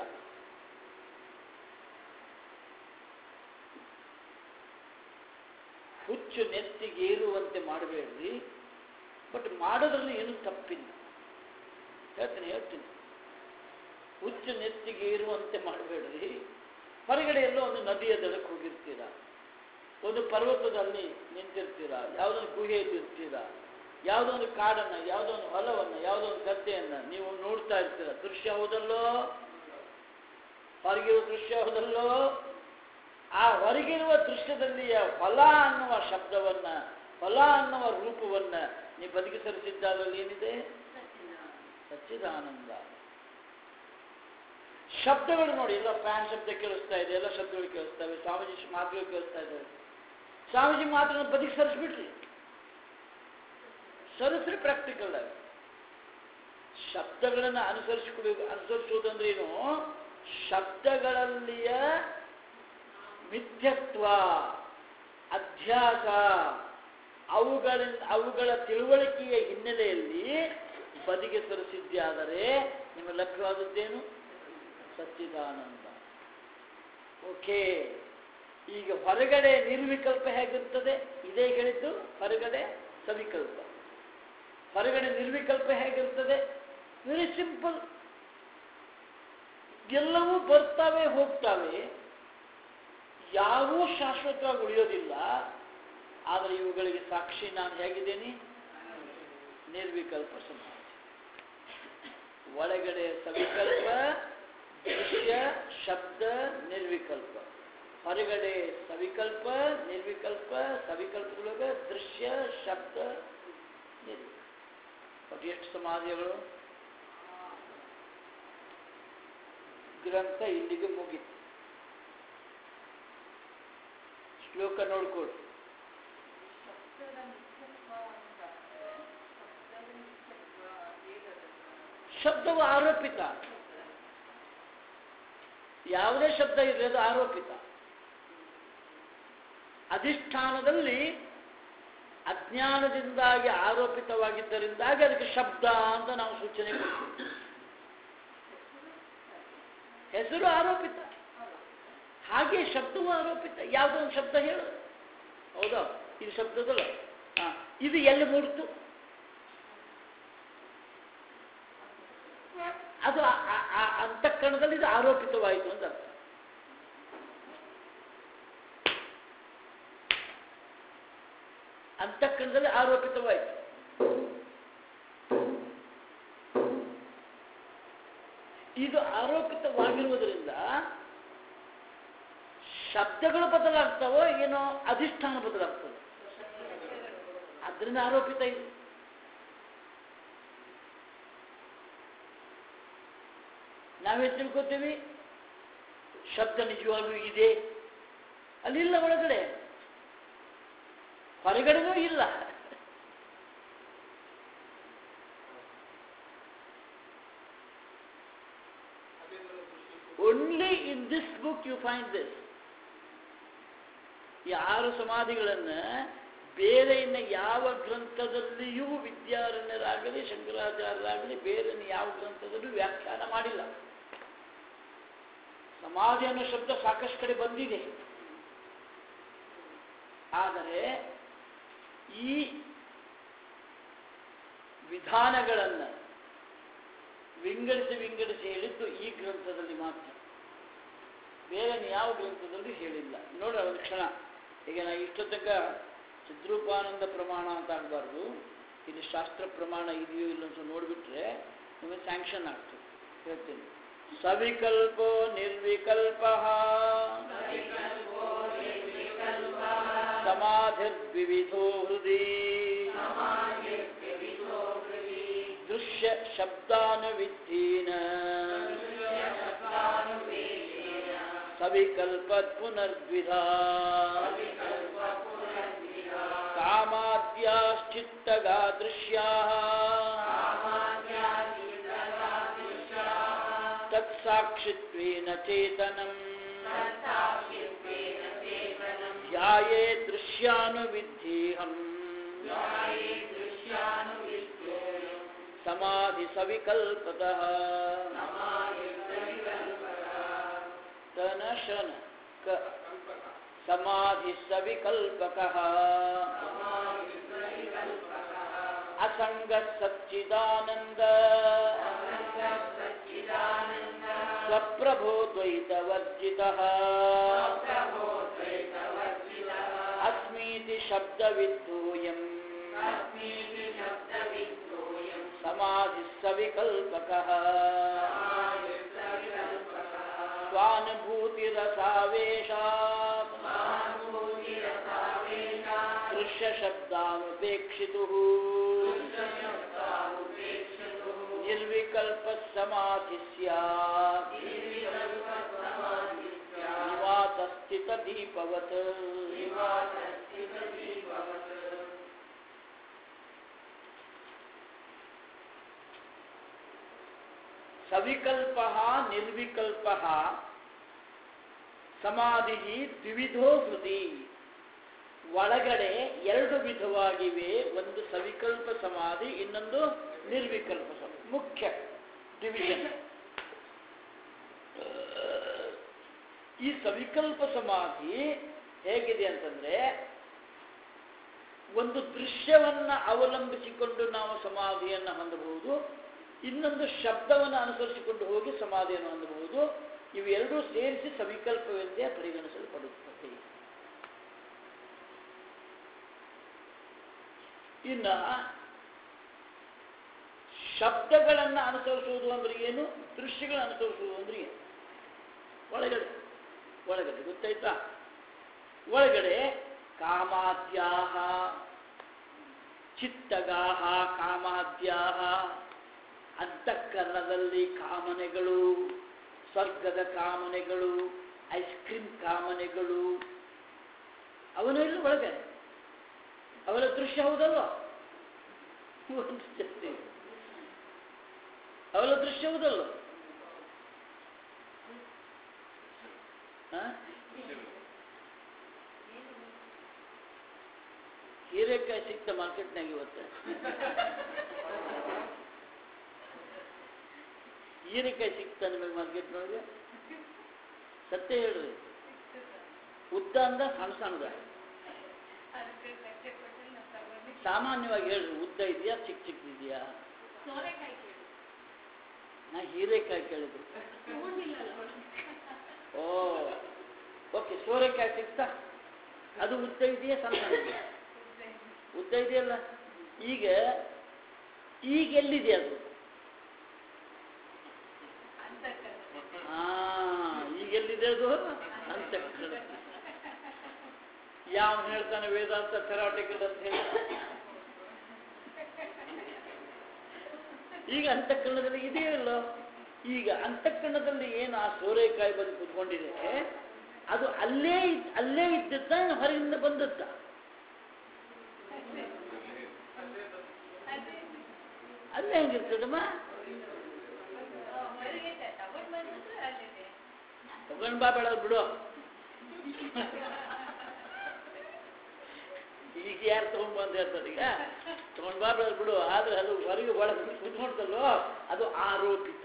ಹುಚ್ಚು ನೆತ್ತಿಗೇರುವಂತೆ ಮಾಡಬೇಡ್ರಿ ಬಟ್ ಮಾಡೋದ್ರಲ್ಲಿ ಏನು ತಪ್ಪಿಲ್ಲ ಹೇಳ್ತೀನಿ ಹೇಳ್ತೀನಿ ಹುಚ್ಚು ನೆತ್ತಿಗೆ ಇರುವಂತೆ ಮಾಡಬೇಡ್ರಿ ಹೊರಗಡೆ ಎಲ್ಲೋ ಒಂದು ನದಿಯ ದಡಕ್ಕೆ ಹೋಗಿರ್ತೀರ ಒಂದು ಪರ್ವತದಲ್ಲಿ ನಿಂತಿರ್ತೀರ ಯಾವುದೋ ಒಂದು ಗುಹೆಯಲ್ಲಿ ಇರ್ತೀರ ಯಾವುದೋ ಒಂದು ಕಾಡನ್ನ ಯಾವುದೋ ಒಂದು ಹೊಲವನ್ನು ಯಾವುದೋ ಒಂದು ಗದ್ದೆಯನ್ನ ನೀವು ನೋಡ್ತಾ ಇರ್ತೀರ ದೃಶ್ಯ ಹೌದಲ್ಲೋ ಹೊರಗಿರೋ ದೃಶ್ಯ ಹೌದಲ್ಲೋ ಹೊರಗಿರುವ ದೃಶ್ಯದಲ್ಲಿಯ ಫಲ ಅನ್ನುವ ಶಬ್ದವನ್ನ ಫಲ ಅನ್ನುವ ರೂಪವನ್ನ ನೀ ಬದುಕಿಸರಿಸಿದ್ದಾದ್ರಲ್ಲಿ ಏನಿದೆ ಸಚ್ಚಿದಾನಂದ ಶಬ್ದಗಳು ನೋಡಿ ಎಲ್ಲ ಫ್ಯಾನ್ ಶಬ್ದ ಕೇಳಿಸ್ತಾ ಇದೆ ಎಲ್ಲ ಶಬ್ದಗಳು ಕೇಳಿಸ್ತವೆ ಸ್ವಾಮೀಜಿ ಮಾತುಗಳು ಕೇಳಿಸ್ತಾ ಇದ್ದಾವೆ ಸ್ವಾಮೀಜಿ ಮಾತುಗಳನ್ನು ಬದುಕಿ ಸರಿಸ್ಬಿಟ್ರಿ ಸರಿಸ್ರಿ ಪ್ರಾಕ್ಟಿಕಲ್ ಆಗಿ ಶಬ್ದಗಳನ್ನು ಅನುಸರಿಸಿಕೊಬೇಕು ಅನುಸರಿಸುವುದಂದ್ರೆ ಏನು ಶಬ್ದಗಳಲ್ಲಿಯ ಮಿಥ್ಯತ್ವ ಅಧ್ಯಾಸ ಅವುಗಳಿಂದ ಅವುಗಳ ತಿಳುವಳಿಕೆಯ ಹಿನ್ನೆಲೆಯಲ್ಲಿ ಬದಿಗೆ ಸರಿಸಿದ್ದಾದರೆ ನಿಮಗೆ ಲಭ್ಯವಾದದ್ದೇನು ಸಚ್ಚಿದಾನಂದ ಓಕೆ ಈಗ ಹೊರಗಡೆ ನಿರ್ವಿಕಲ್ಪ ಹೇಗಿರ್ತದೆ ಇದೇ ಹೇಳಿದ್ದು ಹೊರಗಡೆ ಸವಿಕಲ್ಪ ಹೊರಗಡೆ ನಿರ್ವಿಕಲ್ಪ ಹೇಗಿರ್ತದೆ ವೆರಿ ಸಿಂಪಲ್ ಎಲ್ಲವೂ ಬರ್ತಾವೆ ಹೋಗ್ತಾವೆ ಯಾವೂ ಶಾಶ್ವತವಾಗಿ ಉಳಿಯೋದಿಲ್ಲ ಆದರೆ ಇವುಗಳಿಗೆ ಸಾಕ್ಷಿ ನಾನು ಹೇಗಿದ್ದೇನೆ ನಿರ್ವಿಕಲ್ಪ ಸಮಾಧಿ ಒಳಗಡೆ ಸವಿಕಲ್ಪ ದೃಶ್ಯ ಶಬ್ದ ನಿರ್ವಿಕಲ್ಪ ಹೊರಗಡೆ ಸವಿಕಲ್ಪ ನಿರ್ವಿಕಲ್ಪ ಸವಿಕಲ್ಪದೊಳಗೆ ದೃಶ್ಯ ಶಬ್ದ ನಿರ್ವಿಕಲ್ಪ ಒಟ್ಟು ಎಷ್ಟು ಸಮಾಧಿಗಳು ಗ್ರಂಥ ಇಲ್ಲಿಗೆ ಮುಗಿತು ಶ್ಲೋಕ ನೋಡ್ಕೊಡು ಶಬ್ದವು ಆರೋಪಿತ ಯಾವುದೇ ಶಬ್ದ ಇರಲಿ ಅದು ಆರೋಪಿತ ಅಧಿಷ್ಠಾನದಲ್ಲಿ ಅಜ್ಞಾನದಿಂದಾಗಿ ಆರೋಪಿತವಾಗಿದ್ದರಿಂದಾಗಿ ಅದಕ್ಕೆ ಶಬ್ದ ಅಂತ ನಾವು ಸೂಚನೆ ಕೊಡ್ತೀವಿ ಹೆಸರು ಆರೋಪಿತ ಹಾಗೆ ಶಬ್ದವೂ ಆರೋಪಿತ ಯಾವುದೋ ಒಂದು ಶಬ್ದ ಹೇಳು ಹೌದಾ ಇದು ಶಬ್ದದಲ್ಲ ಹಾ ಇದು ಎಲ್ಲಿ ಮೂಡ್ತು ಅದು ಆ- ಆ- ಆ ಅಂತಃಕರಣದಲ್ಲಿ ಇದು ಆರೋಪಿತವಾಯಿತು ಅಂತ ಅರ್ಥ ಅಂತಃಕರಣದಲ್ಲಿ ಆರೋಪಿತವಾಯಿತು ಇದು ಆರೋಪಿತವಾಗಿರುವುದರಿಂದ ಶಬ್ದಗಳು ಬದಲಾಗ್ತಾವೋ ಏನೋ ಅಧಿಷ್ಠಾನ ಬದಲಾಗ್ತದೆ ಅದರಿಂದ ಆರೋಪಿತ ಇದೆ ನಾವೇ ತಿಳ್ಕೊತೀವಿ ಶಬ್ದ ನಿಜವಾಗ್ಲೂ ಇದೆ ಅಲ್ಲಿಲ್ಲ ಒಳಗಡೆ ಹೊರಗಡೆನೂ ಇಲ್ಲ only in this book you find this ಈ ಆರು ಸಮಾಧಿಗಳನ್ನ ಬೇರೆ ಇನ್ನ ಯಾವ ಗ್ರಂಥದಲ್ಲಿಯೂ ವಿದ್ಯಾರಣ್ಯರಾಗಲಿ ಶಂಕರಾಚಾರ್ಯರಾಗಲಿ ಬೇರೆ ಇನ್ನು ಯಾವ ಗ್ರಂಥದಲ್ಲೂ ವ್ಯಾಖ್ಯಾನ ಮಾಡಿಲ್ಲ ಸಮಾಧಿ ಅನ್ನೋ ಶಬ್ದ ಸಾಕಷ್ಟು ಕಡೆ ಬಂದಿದೆ ಆದರೆ ಈ ವಿಧಾನಗಳನ್ನು ವಿಂಗಡಿಸಿ ವಿಂಗಡಿಸಿ ಹೇಳಿದ್ದು ಈ ಗ್ರಂಥದಲ್ಲಿ ಮಾತ್ರ ಬೇರೆ ಯಾವ ಗ್ರಂಥದಲ್ಲೂ ಹೇಳಿಲ್ಲ ನೋಡ್ರಿ ಒಂದು ಕ್ಷಣ ಈಗ ನಾ ಇಷ್ಟೊತ್ತಕ ಚಿದ್ರೂಪಾನಂದ ಪ್ರಮಾಣ ಅಂತ ಆಗಬಾರ್ದು ಇಲ್ಲಿ ಶಾಸ್ತ್ರ ಪ್ರಮಾಣ ಇದೆಯೋ ಇಲ್ಲ ಅಂತ ನೋಡಿಬಿಟ್ರೆ ನಿಮಗೆ ಸ್ಯಾಂಕ್ಷನ್ ಆಗ್ತದೆ ಹೇಳ್ತೀನಿ ಸವಿಕಲ್ಪೋ ನಿರ್ವಿಕಲ್ಪ ಸಮಾಧಿರ್ವಿವಿಧೋ ಹೃದಯ ದೃಶ್ಯ ಶಬ್ದಾನುವಿಧೀನ ಸವಿಕಲ್ಪತ್ ಪುನರ್ದ್ವಿಧ ಕಾಮಾದ್ಯಾಶ್ಚಿತ್ತಗಾ ದೃಶ್ಯಾ ತತ್ಸಾಕ್ಷಿತ್ವೇನ ಚೇತನಂ ಧ್ಯಾಯೇ ದೃಶ್ಯಾನುವಿಧೀಹಂ ಸಮಾಧಿ ಸವಿಕಲ್ಪತಃ ತನ ಶನ ಕ ಸಮಾಧಿ ಸವಿಕಲ್ಪಕಃ ಅಸಂಗ ಸಚ್ಚಿದಾನಂದ ಸ್ವಪ್ರಭೋ ದ್ವೈತವರ್ಜಿತಃ ಅಸ್ಮೀತಿ ಶಬ್ದವಿದ್ದೂಯಂ ಸಮಾಧಿ ಸವಿಕಲ್ಪಕಃ ಸ್ವಾನುಭೂತಿರಸಾವೇಶಾತ್ ಶಬ್ದಾನುಪೇಕ್ಷಿತು ನಿರ್ವಿಕಲ್ಪ ಸಮಾಧಿ ಸ್ಯಾತ್ ನಿವಾಸ ಸ್ಥಿತ ದೀಪವತ್ ಸವಿಕಲ್ಪ ನಿರ್ವಿಕಲ್ಪ ಸಮಾಧಿ ದ್ವಿವಿಧೋ ಹೃದಿ ಒಳಗಡೆ ಎರಡು ವಿಧವಾಗಿವೆ ಒಂದು ಸವಿಕಲ್ಪ ಸಮಾಧಿ ಇನ್ನೊಂದು ನಿರ್ವಿಕಲ್ಪ ಸಮಾಧಿ ಮುಖ್ಯ ಡಿವಿಷನ್ ಈ ಸವಿಕಲ್ಪ ಸಮಾಧಿ ಹೇಗಿದೆ ಅಂತಂದ್ರೆ ಒಂದು ದೃಶ್ಯವನ್ನ ಅವಲಂಬಿಸಿಕೊಂಡು ನಾವು ಸಮಾಧಿಯನ್ನು ಹೊಂದಬಹುದು ಇನ್ನೊಂದು ಶಬ್ದವನ್ನು ಅನುಸರಿಸಿಕೊಂಡು ಹೋಗಿ ಸಮಾಧಿಯನ್ನು ಹೊಂದಬಹುದು ಇವೆರಡೂ ಸೇರಿಸಿ ಸವಿಕಲ್ಪವೆಂದೇ ಪರಿಗಣಿಸಲ್ಪಡುತ್ತದೆ ಇನ್ನ ಶಬ್ದಗಳನ್ನು ಅನುಸರಿಸುವುದು ಅಂದ್ರೆ ಏನು ದೃಶ್ಯಗಳನ್ನು ಅನುಸರಿಸುವುದು ಅಂದ್ರೆ ಏನು ಒಳಗಡೆ ಒಳಗಡೆ ಗೊತ್ತಾಯ್ತಾ ಒಳಗಡೆ ಕಾಮಾದ್ಯಾಹ ಚಿತ್ತಗಾಹ ಕಾಮಾದ್ಯಾಹ ಅಂತಃಕರಣದಲ್ಲಿ ಕಾಮನೆಗಳು ಸ್ವರ್ಗದ ಕಾಮನೆಗಳು ಐಸ್ ಕ್ರೀಮ್ ಕಾಮನೆಗಳು ಅವನೆಲ್ಲ ಒಳಗೆ ಅವರ ದೃಶ್ಯ ಹೌದಲ್ವ ಒಂದು ಜಾಸ್ತಿ ಅವರ ದೃಶ್ಯ ಹೌದಲ್ವ ಹೀರೆಕಾಯಿ ಸಿಕ್ತ ಮಾರ್ಕೆಟ್ನಾಗ ಇವತ್ತು ಹೀರೆಕಾಯಿ ಸಿಕ್ತ ನಿಮಗೆ ಮಾರ್ಕೆಟ್ನೊಳಗೆ ಸತ್ಯ ಹೇಳ್ರಿ ಉದ್ದ ಅಂದ ಸಣ್ಣ ಸಣ್ಣದ ಸಾಮಾನ್ಯವಾಗಿ ಹೇಳ್ರಿ ಉದ್ದ ಇದೆಯಾ ಚಿಕ್ಕ ಚಿಕ್ಕದಿದೆಯಾ ನಾ ಹೀರೆಕಾಯಿ ಕೇಳಿದ್ರು ಓ ಓಕೆ ಸೋರೆಕಾಯಿ ಸಿಗ್ತಾ ಅದು ಉದ್ದ ಇದೆಯಾ ಸಣ್ಣ ಸಣ್ಣ ಇದೆಯಾ ಉದ್ದ ಇದೆಯಲ್ಲ ಈಗ ಈಗ ಎಲ್ಲಿದೆ ಅದು ಹಾ ಈಗ ಎಲ್ಲಿದೆ ಅದು ಅಂತ ಯಾವ ಹೇಳ್ತಾನೆ ವೇದಾಂತ ಥೆರಾಟಿಕಲ್ ಅಂತ ಹೇಳಿ ಈಗ ಅಂತಃಕರಣದಲ್ಲಿ ಇದೆಯೋ ಇಲ್ಲೋ ಈಗ ಅಂತಃಕರಣದಲ್ಲಿ ಏನು ಆ ಸೋರೆಕಾಯಿ ಬಂದು ಕುತ್ಕೊಂಡಿದೆ ಅದು ಅಲ್ಲೇ ಇದ್- ಅಲ್ಲೇ ಇದ್ದದ್ದ ಇನ್ನು ಹೊರಗಿಂದ ಬಂದದ್ದ ಅಲ್ಲೇ ಹೆಂಗಿರ್ತದಮ್ಮ ತಗೊಂಡ್ ಬಾ ಬೇಡ ಬಿಡು ಈಗ ಯಾರು ತಗೊಂಡ್ ಬಂದು ಹೇಳ್ತಾರೆ ಈಗ ತಗೊಂಡ್ ಬಾ ಬೇಡ ಬಿಡು ಆದ್ರೆ ಅದು ಹೊರಗೆ ಒಳಗೆ ಕುತ್ಕೊಳ್ತಲ್ಲೋ ಅದು ಆರೋಪಿತ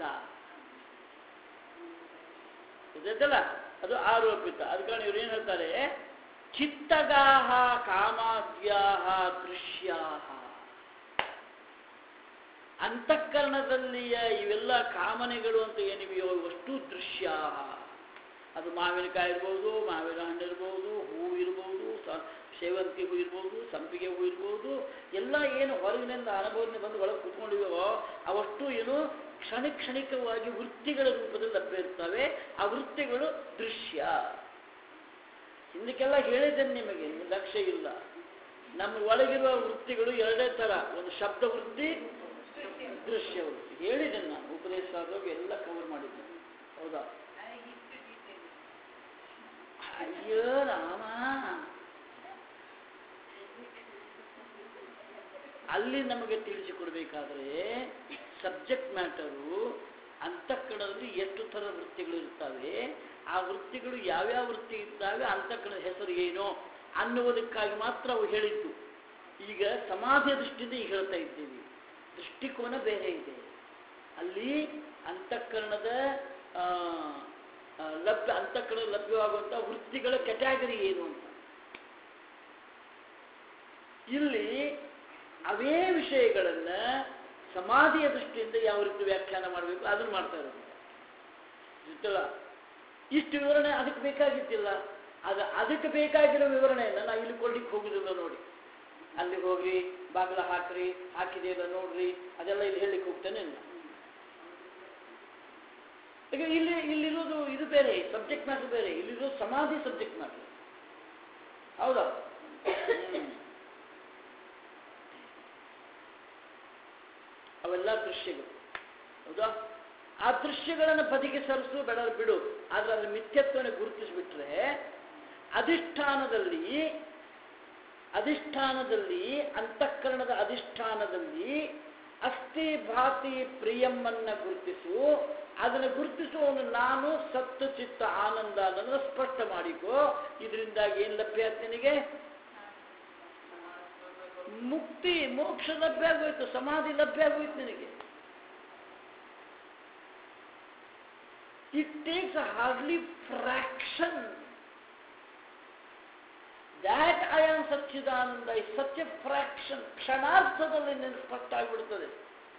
ಗೊತ್ತಾಯ್ತಲ್ಲ ಅದು ಆರೋಪಿತ ಅದ ಕಾರಣ ಇವ್ರು ಏನ್ ಹೇಳ್ತಾರೆ ಚಿತ್ತಗಾಹ ಕಾಮಾದ್ಯಾಹ ದೃಶ್ಯಾಹ ಅಂತಃಕರಣದಲ್ಲಿಯ ಇವೆಲ್ಲ ಕಾಮನೆಗಳು ಅಂತ ಏನಿವೆಯೋ ಇವಷ್ಟು ದೃಶ್ಯ ಅದು ಮಾವಿನಕಾಯಿ ಇರ್ಬೋದು ಮಾವಿನ ಹಣ್ಣು ಇರ್ಬೋದು ಹೂ ಇರ್ಬೋದು ಸ- ಸೇವಂತಿ ಹೂ ಇರ್ಬೋದು ಸಂಪಿಗೆ ಹೂ ಇರ್ಬೋದು ಎಲ್ಲ ಏನು ಹೊರಗಿನಿಂದ ಅನುಭವದಿಂದ ಬಂದು ಒಳಗೆ ಕೂತ್ಕೊಂಡಿವೆಯೋ ಅವಷ್ಟು ಏನು ಕ್ಷಣ ಕ್ಷಣಿಕವಾಗಿ ವೃತ್ತಿಗಳ ರೂಪದಲ್ಲಿ ಲಭ್ಯ ಇರ್ತವೆ ಆ ವೃತ್ತಿಗಳು ದೃಶ್ಯ ಹಿಂದಕ್ಕೆಲ್ಲ ಹೇಳಿದ್ದೇನೆ ನಿಮಗೆ ನಿಮ್ಗೆ ಲಕ್ಷ್ಯ ಇಲ್ಲ ನಮ್ಮ ಒಳಗಿರುವ ವೃತ್ತಿಗಳು ಎರಡೇ ತರ ಒಂದು ಶಬ್ದ ವೃತ್ತಿ ದೃಶ್ಯ ವೃತ್ತಿ ಹೇಳಿದ್ದೇನೆ ನಾನು ಉಪದೇಶ ಆದಾಗ ಎಲ್ಲ ಕವರ್ ಮಾಡಿದ್ದೇನೆ ಹೌದಾ ಅಯ್ಯೋ ರಾಮ ಅಲ್ಲಿ ನಮಗೆ ತಿಳಿಸಿಕೊಡ್ಬೇಕಾದ್ರೆ ಸಬ್ಜೆಕ್ಟ್ ಮ್ಯಾಟರು ಅಂತಃಕರಣದಲ್ಲಿ ಎಷ್ಟು ಥರ ವೃತ್ತಿಗಳು ಇರ್ತವೆ ಆ ವೃತ್ತಿಗಳು ಯಾವ್ಯಾವ ವೃತ್ತಿ ಇದ್ದಾವೆ ಅಂತಃಕರಣದ ಹೆಸರು ಏನು ಅನ್ನುವುದಕ್ಕಾಗಿ ಮಾತ್ರ ಅವು ಹೇಳಿದ್ದು ಈಗ ಸಮಾಧಿಯ ದೃಷ್ಟಿಯಿಂದ ಈಗ ಹೇಳ್ತಾ ಇದ್ದೀವಿ ದೃಷ್ಟಿಕೋನ ಬೇರೆ ಇದೆ ಅಲ್ಲಿ ಅಂತಃಕರಣದ ಆ, ಆ, ಲಭ್ಯ ಅಂತಃಕರಣ ಲಭ್ಯವಾಗುವಂಥ ವೃತ್ತಿಗಳ ಕೆಟಗರಿ ಏನು ಅಂತ ಇಲ್ಲಿ ಅವೇ ವಿಷಯಗಳನ್ನ ಸಮಾಧಿಯ ದೃಷ್ಟಿಯಿಂದ ಯಾವ ರೀತಿ ವ್ಯಾಖ್ಯಾನ ಮಾಡಬೇಕು ಅದನ್ನು ಮಾಡ್ತಾ ಇರೋದು ಗೊತ್ತಲ್ಲ ಇಷ್ಟು ವಿವರಣೆ ಅದಕ್ಕೆ ಬೇಕಾಗಿದ್ದಿಲ್ಲ ಅದು ಅದಕ್ಕೆ ಬೇಕಾಗಿರೋ ವಿವರಣೆಯನ್ನು ನಾವು ಇಲ್ಲಿ ಕೊಡ್ಲಿಕ್ಕೆ ಹೋಗುದಿಲ್ಲ ನೋಡಿ ಅಲ್ಲಿ ಹೋಗ್ರಿ ಬಾಗಿಲ ಹಾಕ್ರಿ ಹಾಕಿದೆಯಲ್ಲ ನೋಡ್ರಿ ಅದೆಲ್ಲ ಇಲ್ಲಿ ಹೇಳಲಿಕ್ಕೆ ಹೋಗ್ತಾನೆ ಇಲ್ಲ ಈಗ ಇಲ್ಲಿ ಇಲ್ಲಿರೋದು ಇದು ಬೇರೆ ಸಬ್ಜೆಕ್ಟ್ ಮ್ಯಾಟರ್ ಬೇರೆ ಇಲ್ಲಿರೋದು ಸಮಾಧಿ ಸಬ್ಜೆಕ್ಟ್ ಮ್ಯಾಟರ್ ಹೌದಾ ಹ್ಮ್. ಅವೆಲ್ಲ ದೃಶ್ಯಗಳು ಹೌದಾ ಆ ದೃಶ್ಯಗಳನ್ನು ಬದಿಗೆ ಸರಿಸು ಬೇಡ ಬಿಡು ಆದರೆ ಅದರ ಮಿಥ್ಯತ್ವವನ್ನು ಗುರುತಿಸಿಬಿಟ್ರೆ ಅಧಿಷ್ಠಾನದಲ್ಲಿ ಅಧಿಷ್ಠಾನದಲ್ಲಿ ಅಂತಃಕರಣದ ಅಧಿಷ್ಠಾನದಲ್ಲಿ ಅಸ್ಥಿ ಭಾತಿ ಪ್ರಿಯಮ್ಮನ್ನ ಗುರುತಿಸು ಅದನ್ನು ಗುರುತಿಸುವವನು ನಾನು ಸತ್ತು ಚಿತ್ತ ಆನಂದ ಅನ್ನೋದನ್ನು ಸ್ಪಷ್ಟ ಮಾಡಿಕೋ ಇದರಿಂದಾಗಿ ಏನು ಲಭ್ಯ ಆಯ್ತು ನಿನಗೆ ಮುಕ್ತಿ ಮೋಕ್ಷ ಲಭ್ಯ ಆಗೋಯ್ತು ಸಮಾಧಿ ಲಭ್ಯ ಆಗೋಯ್ತು ನಿನಗೆ it takes hardly fraction that I am Sachchidananda ಈ ಸಚ್ ಎ ಫ್ರಾಕ್ಷನ್ ಕ್ಷಣಾರ್ಥದಲ್ಲಿ ನಿನಗೆ ಸ್ಪಷ್ಟ ಆಗಿಬಿಡ್ತದೆ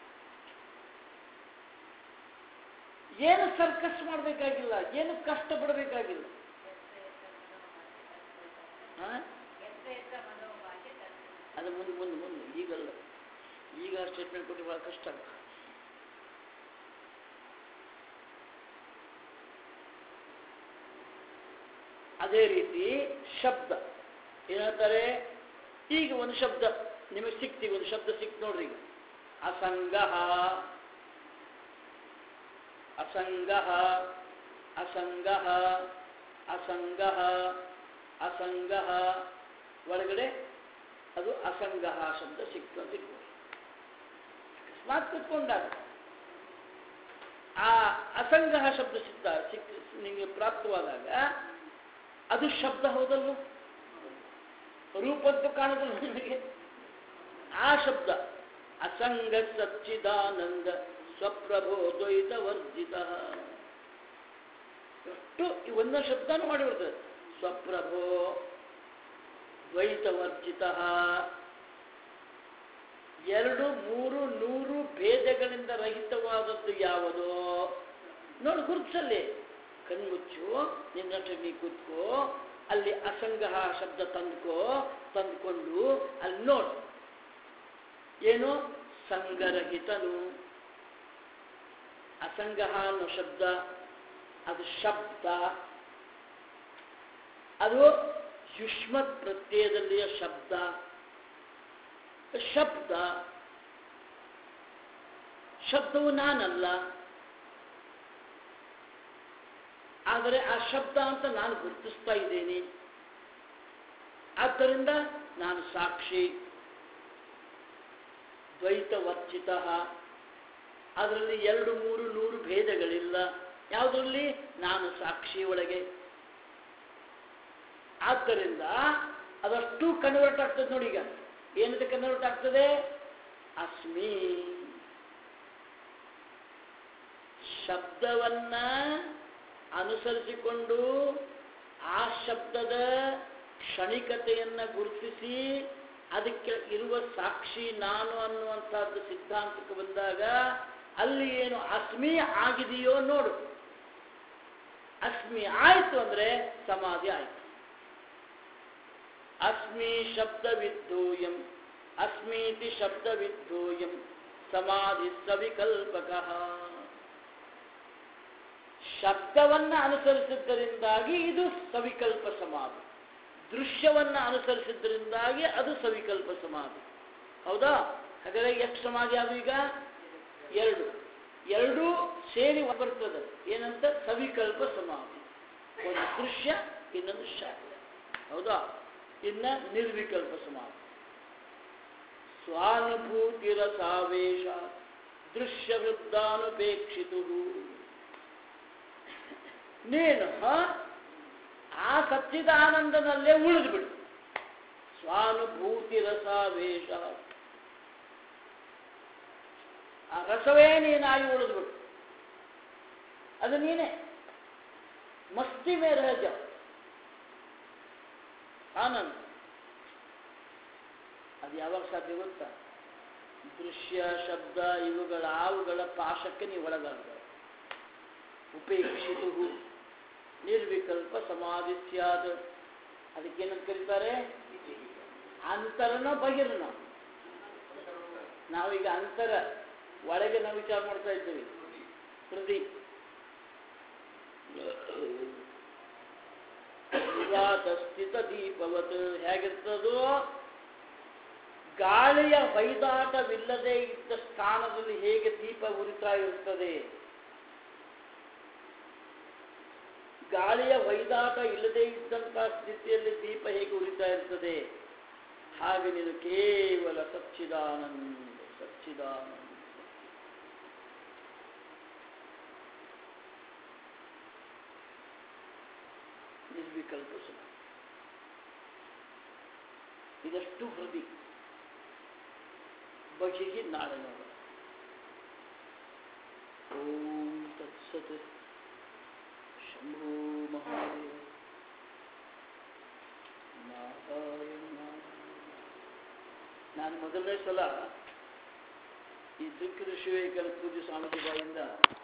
ಏನು ಸರ್ಕಸ್ ಮಾಡಬೇಕಾಗಿಲ್ಲ ಏನು ಕಷ್ಟ ಪಡಬೇಕಾಗಿಲ್ಲ ಅದು ಮುಂದೆ ಮುಂದೆ ಮುಂದೆ ಈಗಲ್ಲ ಈಗ ಸ್ಟೇಟ್ಮೆಂಟ್ ಕೊಟ್ಟು ಭಾಳ ಕಷ್ಟ ಆಗುತ್ತೆ ಅದೇ ರೀತಿ ಶಬ್ದ ಏನ್ ಹೇಳ್ತಾರೆ ಈಗ ಒಂದು ಶಬ್ದ ನಿಮಗೆ ಸಿಕ್ತೀವಿ ಒಂದು ಶಬ್ದ ಸಿಕ್ತು ನೋಡ್ರಿ ಈಗ ಅಸಂಗ ಅಸಂಗ ಅಸಂಗ ಅಸಂಗ ಅಸಂಗ ಒಳಗಡೆ ಅದು ಅಸಂಗ ಶಬ್ದ ಸಿಕ್ತು ಅಂತ ಇಟ್ಕೊಳ್ಳಿ ಅಕಸ್ಮಾತ್ ಕೂತ್ಕೊಂಡಾಗ ಆ ಅಸಂಗ ಶಬ್ದ ಸಿಕ್ತ ಸಿಕ್ ನಿಮಗೆ ಪ್ರಾಪ್ತವಾದಾಗ ಅದು ಶಬ್ದ ಹೌದಲ್ವ ರೂಪದ್ದು ಕಾಣೋದಿಲ್ಲ ನಿಮಗೆ ಆ ಶಬ್ದ ಅಸಂಗ ಸಚ್ಚಿದಾನಂದ ಸ್ವಪ್ರಭೋ ದ್ವೈತ ವರ್ಜಿತ ಎಷ್ಟು ಈ ಒಂದೊಂದು ಶಬ್ದನೂ ಮಾಡಿಬಿಡ್ತದೆ ಸ್ವಪ್ರಭೋ ದ್ವೈತ ವರ್ಜಿತ ಎರಡು ಮೂರು ನೂರು ಭೇದಗಳಿಂದ ರಹಿತವಾದದ್ದು ಯಾವುದೋ ನೋಡಿ ಗುರುತಿಸಲ್ಲಿ ಕಣ್ಮುಚ್ಚು ನಿನ್ನಷ್ಟು ನೀ ಕೂತ್ಕೋ ಅಲ್ಲಿ ಅಸಂಗಹ ಶಬ್ದ ತಂದ್ಕೋ ತಂದ್ಕೊಂಡು ಅಲ್ಲಿ ನೋಡು ಏನು ಸಂಗರಹಿತನು ಅಸಂಗಹ ಅನ್ನೋ ಶಬ್ದ ಅದು ಶಬ್ದ ಅದು ಯುಷ್ಮತ್ ಪ್ರತ್ಯಯದಲ್ಲಿಯ ಶಬ್ದ ಶಬ್ದ ಶಬ್ದವು ನಾನಲ್ಲ ಆದರೆ ಆ ಶಬ್ದ ಅಂತ ನಾನು ಗುರುತಿಸ್ತಾ ಇದ್ದೇನೆ ಆದ್ದರಿಂದ ನಾನು ಸಾಕ್ಷಿ ದ್ವೈತ ವರ್ಜಿತ ಅದರಲ್ಲಿ ಎರಡು ಮೂರು ನೂರು ಭೇದಗಳಿಲ್ಲ ಯಾವುದರಲ್ಲಿ ನಾನು ಸಾಕ್ಷಿ ಒಳಗೆ ಆದ್ದರಿಂದ ಅದಷ್ಟು ಕನ್ವರ್ಟ್ ಆಗ್ತದೆ ನೋಡಿ ಈಗ ಏನಂತ ಕನ್ವರ್ಟ್ ಆಗ್ತದೆ ಅಸ್ಮಿ ಶಬ್ದವನ್ನ ಅನುಸರಿಸಿಕೊಂಡು ಆ ಶಬ್ದದ ಕ್ಷಣಿಕತೆಯನ್ನ ಗುರುತಿಸಿ ಅದಕ್ಕೆ ಇರುವ ಸಾಕ್ಷಿ ನಾನು ಅನ್ನುವಂಥದ್ದು ಸಿದ್ಧಾಂತಕ್ಕೆ ಬಂದಾಗ ಅಲ್ಲಿ ಏನು ಅಸ್ಮಿ ಆಗಿದೆಯೋ ನೋಡು ಅಸ್ಮಿ ಆಯಿತು ಅಂದ್ರೆ ಸಮಾಧಿ ಆಯಿತು ಅಸ್ಮಿ ಶಬ್ದವಿದ್ದೂಯಂ ಅಸ್ಮೀತಿ ಶಬ್ದವಿದ್ದೂಯಂ ಸಮಾಧಿ ಸವಿಕಲ್ಪಕ ಶಬ್ದವನ್ನ ಅನುಸರಿಸಿದ್ದರಿಂದಾಗಿ ಇದು ಸವಿಕಲ್ಪ ಸಮಾಧಿ ದೃಶ್ಯವನ್ನ ಅನುಸರಿಸಿದ್ದರಿಂದಾಗಿ ಅದು ಸವಿಕಲ್ಪ ಸಮಾಧಿ ಹೌದಾ ಹಾಗಾದ್ರೆ ಎಷ್ಟು ಸಮಾಧಿ ಅದು ಈಗ ಎರಡು ಎರಡೂ ಸೇರಿ ಬರ್ತದೆ ಏನಂತ ಸವಿಕಲ್ಪ ಸಮಾಧಿ ಒಂದು ದೃಶ್ಯ ಇನ್ನೊಂದು ಶಾಸ್ತ್ರ ಹೌದಾ ಇನ್ನ ನಿರ್ವಿಕಲ್ಪ ಸಮಾಧಿ ಸ್ವಾನುಭೂತಿರಸಾವೇಶ ದೃಶ್ಯ ವೃದ್ಧಾನುಪೇಕ್ಷಿತು ನೀನು ಆ ಸಚ್ಚಿದಾನಂದನಲ್ಲೇ ಉಳಿದು ಬಿಡು ಸ್ವಾನುಭೂತಿ ರಸಾವೇಶ ಆ ರಸವೇ ನೀನಾಗಿ ಉಳಿದು ಬಿಡು ಅದು ನೀನೇ ಮಸ್ತಿ ಮೇ ರಹ ಆನಂದ ಅದು ಯಾವಾಗ ಸಾಧ್ಯ ಗೊತ್ತಾ ದೃಶ್ಯ ಶಬ್ದ ಇವುಗಳ ಆವುಗಳ ಪಾಶಕ್ಕೆ ನೀವು ಒಳಗಾಗಬೇಕು ಉಪೇಕ್ಷಿತು ನಿರ್ವಿಕಲ್ಪ ಸಮಾಧಿ ಸ್ಯಾದ ಅದಕ್ಕೇನಂತ ಕರೀತಾರೆ ಅಂತರನ ಬಹಿರ್ನ ನಾವೀಗ ಅಂತರ ಒಳಗೆ ನಾವು ವಿಚಾರ ಮಾಡ್ತಾ ಇದ್ದೀವಿ ಹೃದಯ ಸ್ಥಿತ ದೀಪವತ್ ಹೇಗಿರ್ತದೋ ಗಾಳಿಯ ಹೊಯ್ದಾಟವಿಲ್ಲದೆ ಇದ್ದ ಸ್ಥಾನದಲ್ಲಿ ಹೇಗೆ ದೀಪ ಉರಿತಾ ಇರುತ್ತದೆ ಗಾಳಿಯ ಹೊಯ್ದಾಟ ಇಲ್ಲದೆ ಇದ್ದಂತಹ ಸ್ಥಿತಿಯಲ್ಲಿ ದೀಪ ಹೇಗೆ ಉರಿತಾ ಇರ್ತದೆ ಹಾಗೆ ನೀನು ಕೇವಲ ಸಚ್ಚಿದಾನಂದ ಸಚ್ಚಿದಾನಂದ ನಿರ್ವಿಕಲ್ಪ ಸುಖ ಇದಷ್ಟು ಹೃದಯ ಬಗೆಗೆ ನಾಳೆ ನೋಡ ಓಂ ತತ್ಸತ್ ಶಂಭೋ ಮಹಾದೇವ ನಾರಾಯಣ ನಾನು ಮೊದಲನೇ ಸಲ ಈ ದಿಕ್ಕು ಋಷಿವೇಕರ ಪೂಜೆ ಸ್ವಾಮೀಜಿ ಬಾಯಿಂದ